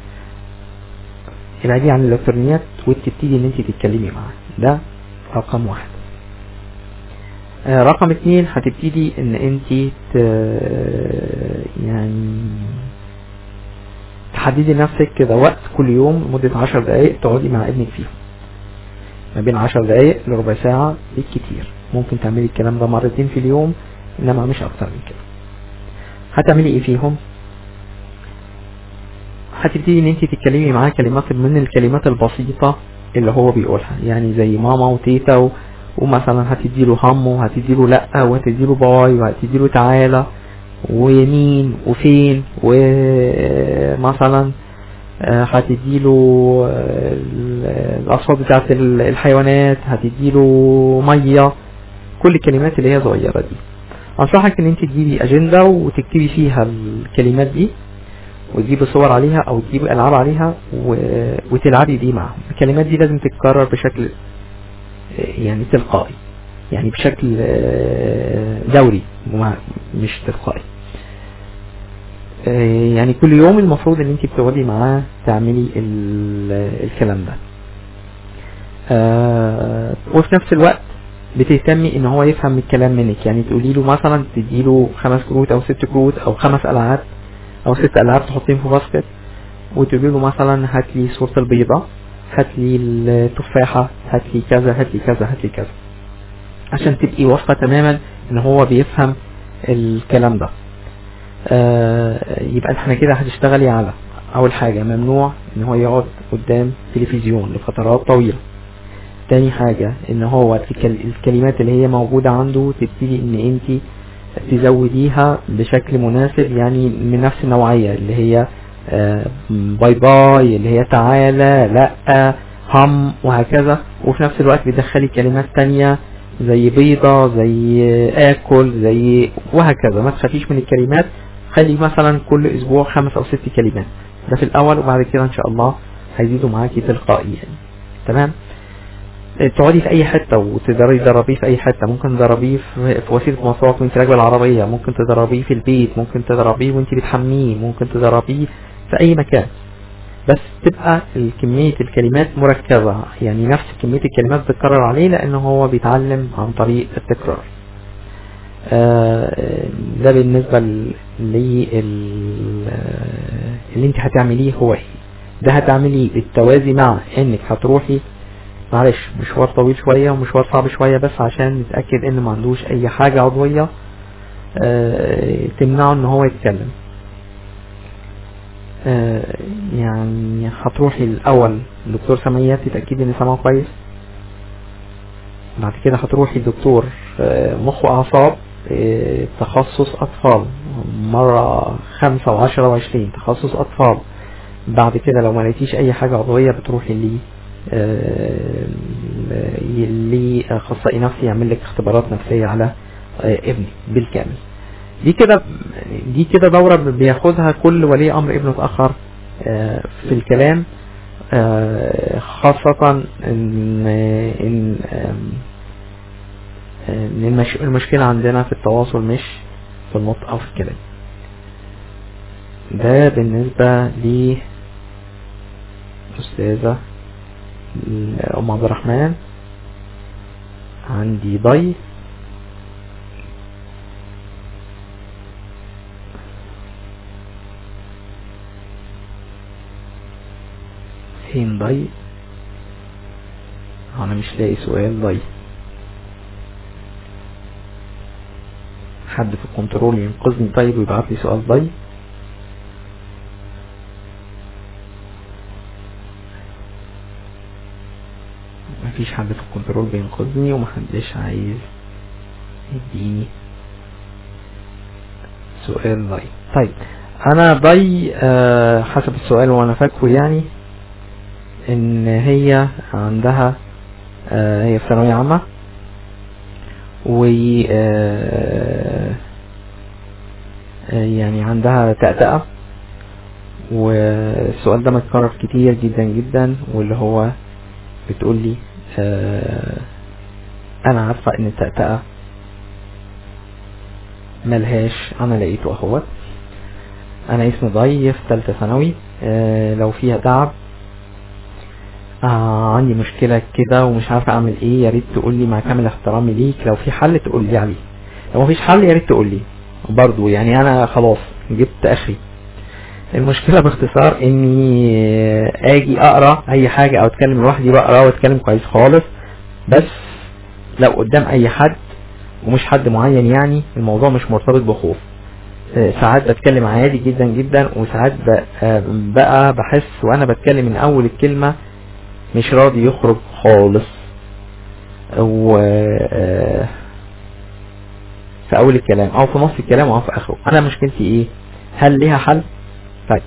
ابعدي عن الالكترونيات وتبتدي ان انت تتكلمي معاها ده رقم واحد آه، رقم اتنين هتبتدي ان انت ت... يعني تحددي لنفسك كده وقت كل يوم لمدة عشر دقايق تقعدي مع ابنك فيهم ما بين عشر دقايق لربع ساعة بالكتير ممكن تعملي الكلام ده مرتين في اليوم انما مش اكتر من كده هتعملي ايه فيهم هتبتدي ان انت تتكلمي معاه كلمات من الكلمات البسيطة اللي هو بيقولها يعني زي ماما وتيتا و... ومثلا هتديله هم وهتديله لا وهتديله باي وهتديله تعالى ومين وفين ومثلا آه، هتديله آه، ال- الأصوات بتاعت ال- الحيوانات هتديله مية كل الكلمات اللي هي صغيرة دي أنصحك إن أنت تجيبي أجندة وتكتبي فيها الكلمات دي وتجيبي صور عليها أو تجيبي ألعاب عليها و... وتلعبي دي معاهم الكلمات دي لازم تتكرر بشكل آه، يعني تلقائي يعني بشكل آه، دوري وما- مش تلقائي آه، يعني كل يوم المفروض ان انت بتقعدي معاه تعملي ال- الكلام ده آه، وفي نفس الوقت بتهتمي ان هو يفهم الكلام منك يعني تقولي له مثلا تديله خمس كروت او ست كروت او خمس العاب او ست العاب تحطيهم في باسكت وتقولي له مثلا هات لي صورة البيضة هات لي التفاحة هات لي كذا هات لي كذا هات لي كذا عشان تبقي واثقة تماما ان هو بيفهم الكلام ده آه، يبقى احنا كده هتشتغلي على اول حاجة ممنوع ان هو يقعد قدام تلفزيون لفترات طويلة تاني حاجة ان هو الكل- الكلمات اللي هي موجودة عنده تبتدي ان انت تزوديها بشكل مناسب يعني من نفس النوعية اللي هي آه، باي باي اللي هي تعالى لا هم وهكذا وفي نفس الوقت بتدخلي كلمات تانية زي بيضة زي اكل زي وهكذا ما تخافيش من الكلمات خلي مثلا كل اسبوع خمس او ست كلمات ده في الاول وبعد كده ان شاء الله هيزيدوا معاكي تلقائي يعني تمام تقعدي في اي حته وتقدري تدربيه في اي حته ممكن تدربيه في في وسيله مواصلات وانت راكبه العربيه ممكن تدربيه في البيت ممكن تدربيه وانت بتحميه ممكن تدربيه في اي مكان بس تبقى كمية الكلمات مركزة يعني نفس كمية الكلمات بتكرر عليه لأن هو بيتعلم عن طريق التكرار آه، ده بالنسبة ل- لل- اللي انت هتعمليه هو ايه ده هتعمليه بالتوازي مع انك هتروحي معلش مشوار طويل شوية ومشوار صعب شوية بس عشان نتأكد ان ما عندوش اي حاجة عضوية آه، تمنعه ان هو يتكلم آه، يعني هتروحي الاول لدكتور سمعيات تتأكدي ان سمعه كويس بعد كده هتروحي لدكتور آه، مخ واعصاب آه، تخصص اطفال مرة خمسة وعشرة وعشرين تخصص اطفال بعد كده لو ما لقيتيش اي حاجة عضوية بتروحي لي اللي اخصائي نفسي يعمل لك اختبارات نفسية على آه، ابنك بالكامل دي كده دي كده دورة بياخدها كل ولي امر ابنه اتأخر آه، في الكلام آه، خاصة ان ان آم، ان المش... المشكلة عندنا في التواصل مش في النطق او في الكلام ده بالنسبة ل أستاذة أم عبد الرحمن عندي ضي فين ضي انا مش لاقي سؤال ضي حد في الكنترول ينقذني طيب ويبعت لي سؤال ضي مفيش حد في الكنترول بينقذني ومحدش عايز يديني سؤال ضي طيب انا ضي آه حسب السؤال وانا فاكره يعني ان هي عندها آه هي في ثانوية عامة و آه آه، يعني عندها تأتأة والسؤال ده متكرر كتير جدا جدا واللي هو بتقول لي آه انا عارفة ان التأتأة ملهاش انا لقيته اهوت انا اسمي ضي في ثالثه ثانوي آه لو فيها تعب آه عندي مشكله كده ومش عارف اعمل ايه يا ريت تقول لي مع كامل احترامي ليك لو في حل تقول لي عليه لو مفيش حل يا ريت تقول لي برضو يعني انا خلاص جبت اخري المشكلة باختصار اني آه، اجي اقرا اي حاجة او اتكلم لوحدي بقرا واتكلم كويس خالص بس لو قدام اي حد ومش حد معين يعني الموضوع مش مرتبط بخوف آه، ساعات بتكلم عادي جدا جدا وساعات ب- آه، بقى بحس وانا بتكلم من اول الكلمة مش راضي يخرج خالص و آه، في اول الكلام او في نص الكلام او في اخره انا مشكلتي ايه هل ليها حل طيب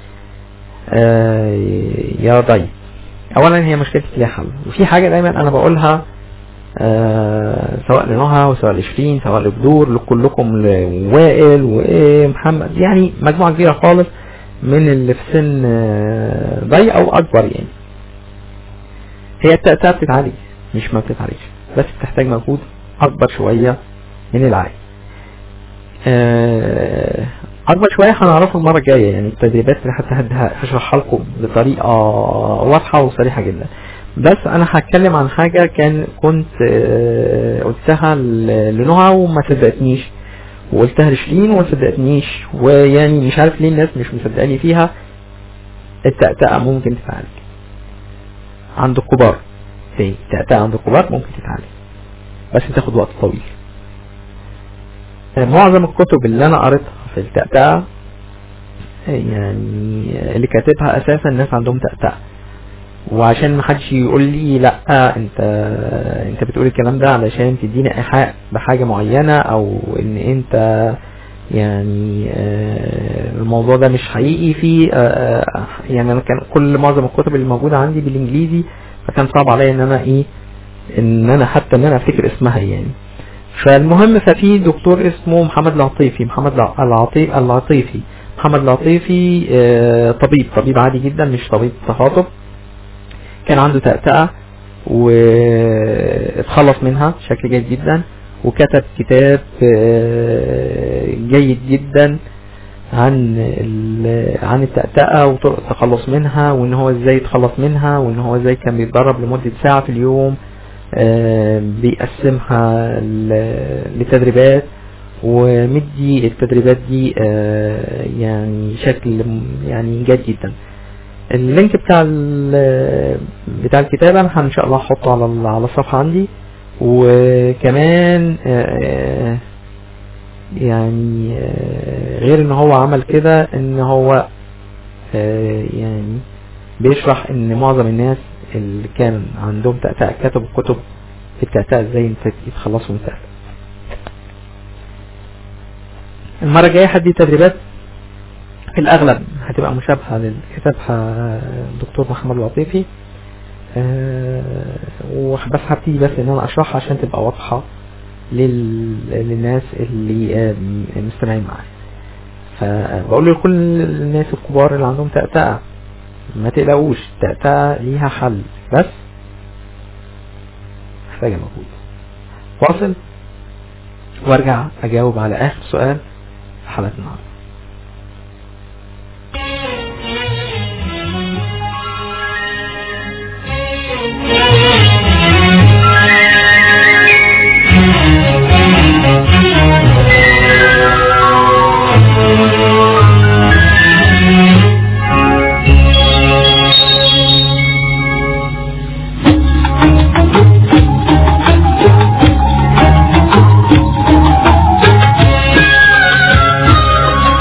آه يا ضي اولا هي مشكلتي ليها حل وفي حاجه دايما انا بقولها آه سواء لنهى وسواء لشيرين سواء لبدور لكلكم لوائل ومحمد يعني مجموعه كبيره خالص من اللي في سن آه، ضي او اكبر يعني هي التأتأة بتتعالج مش ما بتتعالجش بس بتحتاج مجهود اكبر شويه من العادي آه، اكبر شويه هنعرفه المره الجايه يعني التدريبات اللي حتى هد- هشرحها لكم بطريقه واضحه وصريحه جدا بس انا هتكلم عن حاجه كان كنت آه، قلتها ل- لنهى وما صدقتنيش وقلتها لشيرين وما صدقتنيش ويعني مش عارف ليه الناس مش مصدقاني فيها التأتأة ممكن تتعالج عند الكبار تاني التأتأة عند الكبار ممكن تتعالج بس تاخد وقت طويل معظم الكتب اللي انا قريتها في التأتأة يعني اللي كاتبها اساسا الناس عندهم تأتأة وعشان ما حدش يقول لي لا انت انت بتقول الكلام ده علشان تديني ايحاء بحاجه معينه او ان انت يعني آه، الموضوع ده مش حقيقي في آه، آه، يعني انا كان كل معظم الكتب اللي موجوده عندي بالانجليزي فكان صعب عليا ان انا ايه ان انا حتى ان انا افتكر اسمها يعني فالمهم ففي دكتور اسمه محمد العطيفي محمد الع- العطي العطيفي محمد العطيفي آه، طبيب طبيب عادي جدا مش طبيب تخاطب كان عنده تأتأة واتخلص منها بشكل جيد جدا وكتب كتاب آه، جيد جدا عن ال- عن التأتأة وطرق التخلص منها وان هو ازاي يتخلص منها وان هو ازاي كان بيتدرب لمدة ساعة في اليوم آه، بيقسمها ل- لتدريبات ومدي التدريبات دي آه، يعني شكل م- يعني جيد جدا اللينك بتاع ال- بتاع الكتاب انا ان شاء الله هحطه على ال- على الصفحه عندي وكمان آه، يعني آه، غير ان هو عمل كده ان هو آه، يعني بيشرح ان معظم الناس اللي كان عندهم تأتأة كتبوا كتب في التأتأة ازاي يت- يتخلصوا من التأتأة المرة الجاية هدي تدريبات في الأغلب هتبقى مشابهة للي كتبها الدكتور محمد العطيفي آه، وبس هبتدي بس ان انا اشرحها عشان تبقى واضحة لل... للناس اللي آه، مستمعين معايا فبقول لكل الناس الكبار اللي عندهم تأتأة ما تقلقوش تأتأة ليها حل بس محتاجة مجهود فاصل وارجع اجاوب على اخر سؤال في حلقة النهارده Thank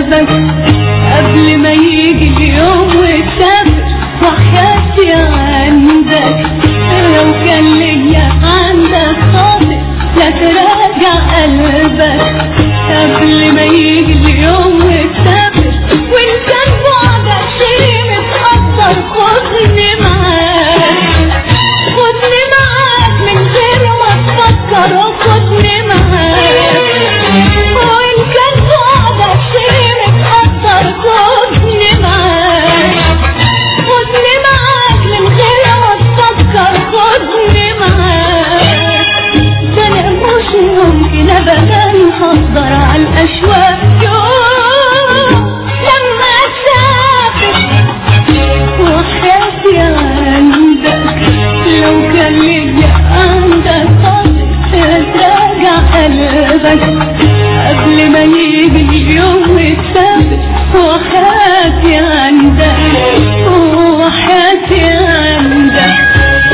قلبك قبل ما يجي اليوم وتسافر وحياتي عندك لو كان ليا عندك خاطر لا تراجع قلبك قبل ما يجي اليوم وتسافر وان كان بعدك شيء متأثر خدني معاك خدني معاك من غير ما تفكر وخدني معاك وإن كان بعدك شيء متأثر خدني معاك خدني معاك من غير ما تفكر خدني معاك ده أنا مش ممكن أبدا هقدر على الأشواق يوم لما أسافر وحياتي عندك لو كان ليا عندك خاطر تراجع قلبك قبل ما يجي اليوم وتسافر وحياتي عندك وحياتي عندك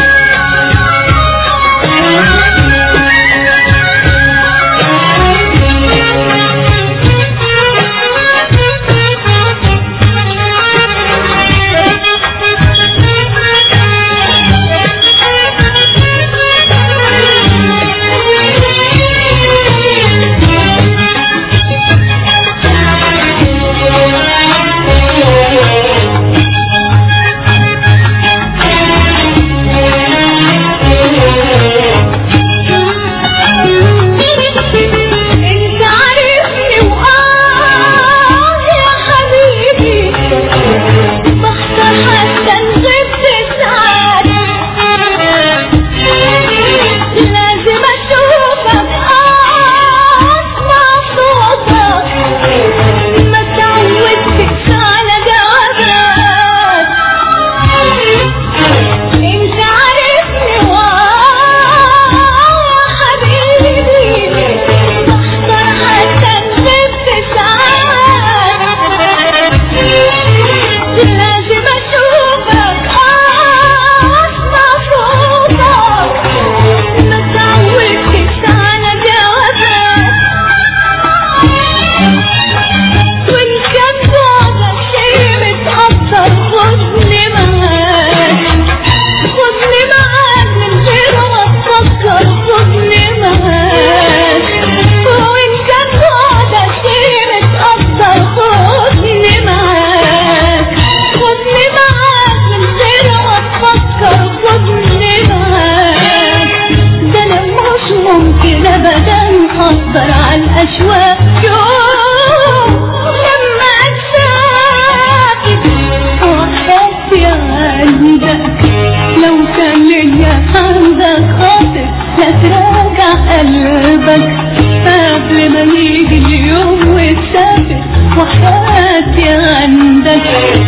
انت عارفني واه يا حبيبي بختار حتى نغيب ساعات لازم اشوفك اسمع صوتك ما تعودتش على جوابك انت عارفني واه يا حبيبي بختار حتى نغيب ساعات لازم اشوفك اسمع صوتك ما تعودتش على جوابك وان كان بعدك شيء متأثر خدني معاك خدني معاك من غير ما تفكر خدني معاك وان كان بعدك شيء متأثر خدني معاك خدني معاك من غير ما تفكر خدني معاك ده انا مش ممكن ابدا اقدر على الاشواق يوم لما اسافر وحياتي عندك لو كان ليا عندك خاطر لا تراجع قلبك قبل ما يجي اليوم وتسافر وحياتي عندك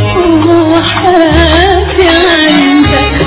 وحياتي عندك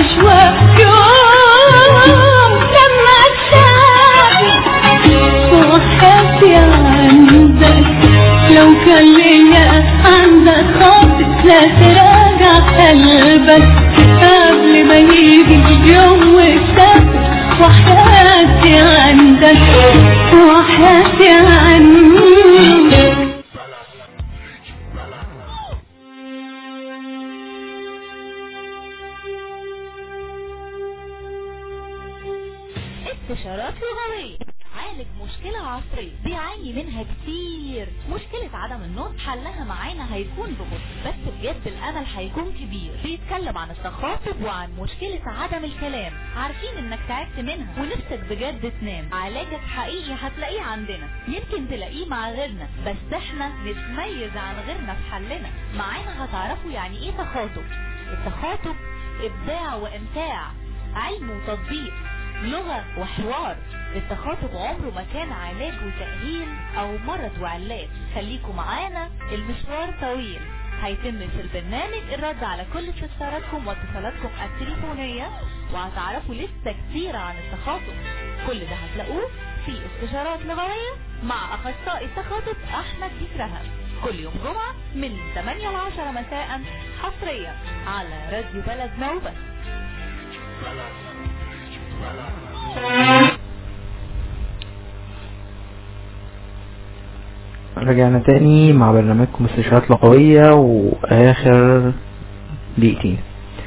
أشواق يوم لما تسافر وحياتي عندك لو كان ليا عندك خاطر لا تراجع قلبك قبل ما يجي اليوم وتسافر وحياتي عندك وحياتي عندك استشارات لغوية عالج مشكلة عصرية بيعاني منها كتير مشكلة عدم النطق حلها معانا هيكون ببطء بس بجد الأمل هيكون كبير بيتكلم عن التخاطب وعن مشكلة عدم الكلام عارفين انك تعبت منها ونفسك بجد تنام علاجك حقيقي هتلاقيه عندنا يمكن تلاقيه مع غيرنا بس احنا نتميز عن غيرنا في حلنا معانا هتعرفوا يعني ايه تخاطب التخاطب ابداع وامتاع علم وتطبيق لغة وحوار التخاطب عمره ما كان علاج وتأهيل او مرض وعلاج خليكوا معانا المشوار طويل هيتم في البرنامج الرد على كل استفساراتكم واتصالاتكم التليفونية وهتعرفوا لسه كتير عن التخاطب كل ده هتلاقوه في استشارات لغوية مع اخصائي التخاطب احمد بكرهب كل يوم جمعة من 8 ل 10 مساء حصريا على راديو بلد نوبة رجعنا تاني مع برنامجكم استشارات لغوية واخر دقيقتين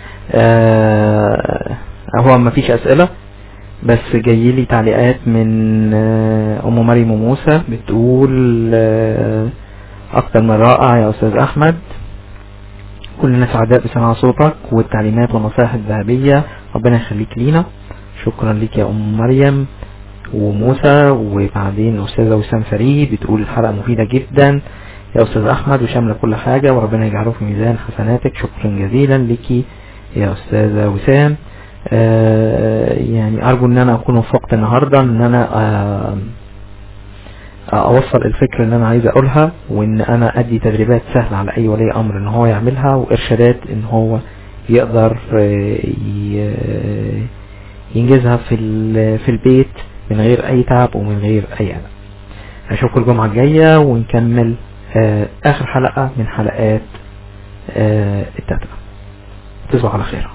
آه هو ما فيش اسئلة بس جاي لي تعليقات من آه ام مريم موسى بتقول آه اكتر من رائع يا استاذ احمد كلنا سعداء بسماع صوتك والتعليمات والنصائح الذهبية ربنا يخليك لينا شكرا لك يا ام مريم وموسى وبعدين الاستاذه وسام فريد بتقول الحلقه مفيده جدا يا استاذ احمد وشامله كل حاجه وربنا يجعله في ميزان حسناتك شكرا جزيلا لك يا استاذه وسام آه يعني ارجو ان انا اكون وفقت النهارده ان انا آه اوصل الفكره اللي انا عايز اقولها وان انا ادي تدريبات سهله على اي ولي امر ان هو يعملها وارشادات ان هو يقدر آه ي- ينجزها في ال- في البيت من غير اي تعب ومن غير اي قلق اشوفكم الجمعة الجاية ونكمل آه اخر حلقة من حلقات آه التترة تصبحوا على خير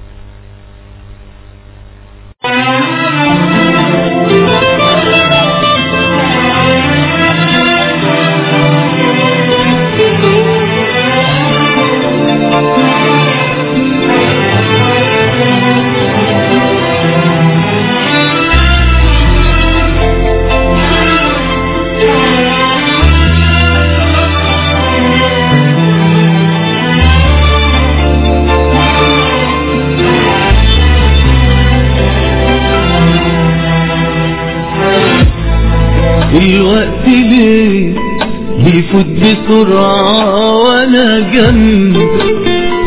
الوقت ليه بيفوت بسرعة وانا جنبك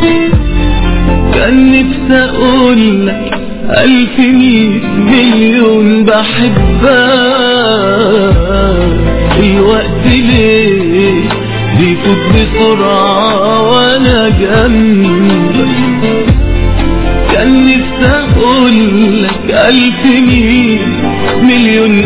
كان نفسي اقول لك الف مية مليون بحبك الوقت ليه بيفوت بسرعة وانا جنبك كان نفسي اقول لك الف مية مليون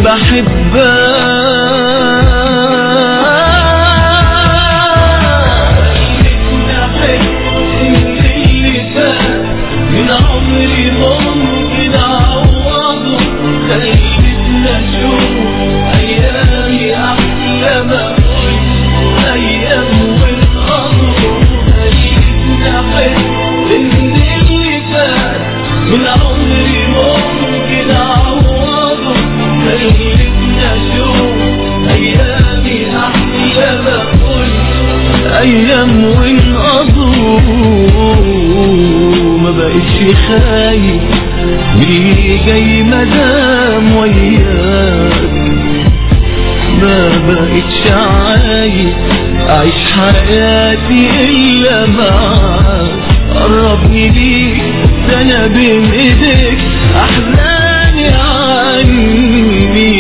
بحبك من عمري ممكن اعوضه خليتنا اشوف ايامي احلى ما كنت ايام والقمر خليتنا احس ان اللي فات من عمري ممكن اعوضه خليتنا اشوف ايامي احلى ما كنت ايام وانقضوا ما بقتش خايف من اللي جاي مدام وياك ما بقتش عايز اعيش حياتي الا معاك قربني ليك ده انا بين ايديك احزاني عني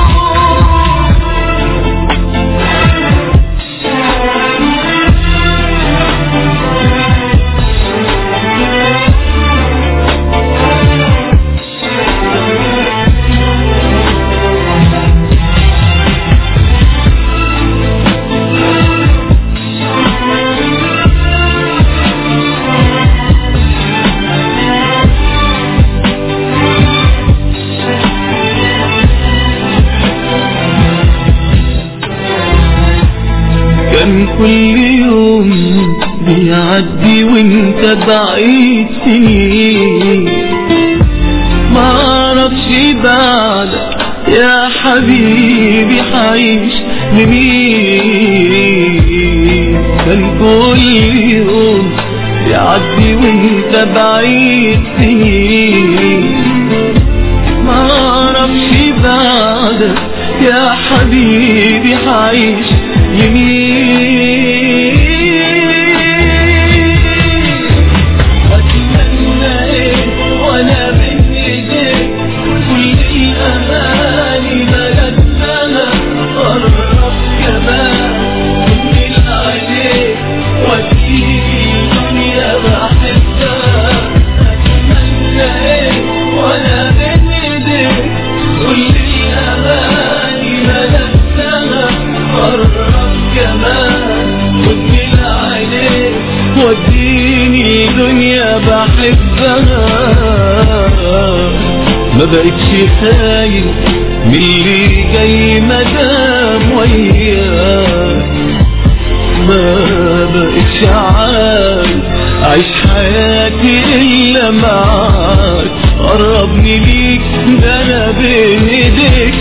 بيبعدوا وانت بعيد سنين معرفش بعدك يا حبيبي حعيش لمين كان كل يوم يعدي وانت بعيد سنين معرفش بعدك يا حبيبي حعيش يمين أتمنى إيه وأنا بين إيديك كل الأماني ملكتها قرب كمان من عليك وتيجي دنيا بحبها أتمنى إيه وأنا بين إيديك كل الأماني ملكتها قرب كمان وتميل عليك وديني دنيا بحبها ما بقتش خايف من اللي جاي مدام وياك ما بقتش عارف أعيش حياتي إلا معاك قربني ليك ده أنا بين إيديك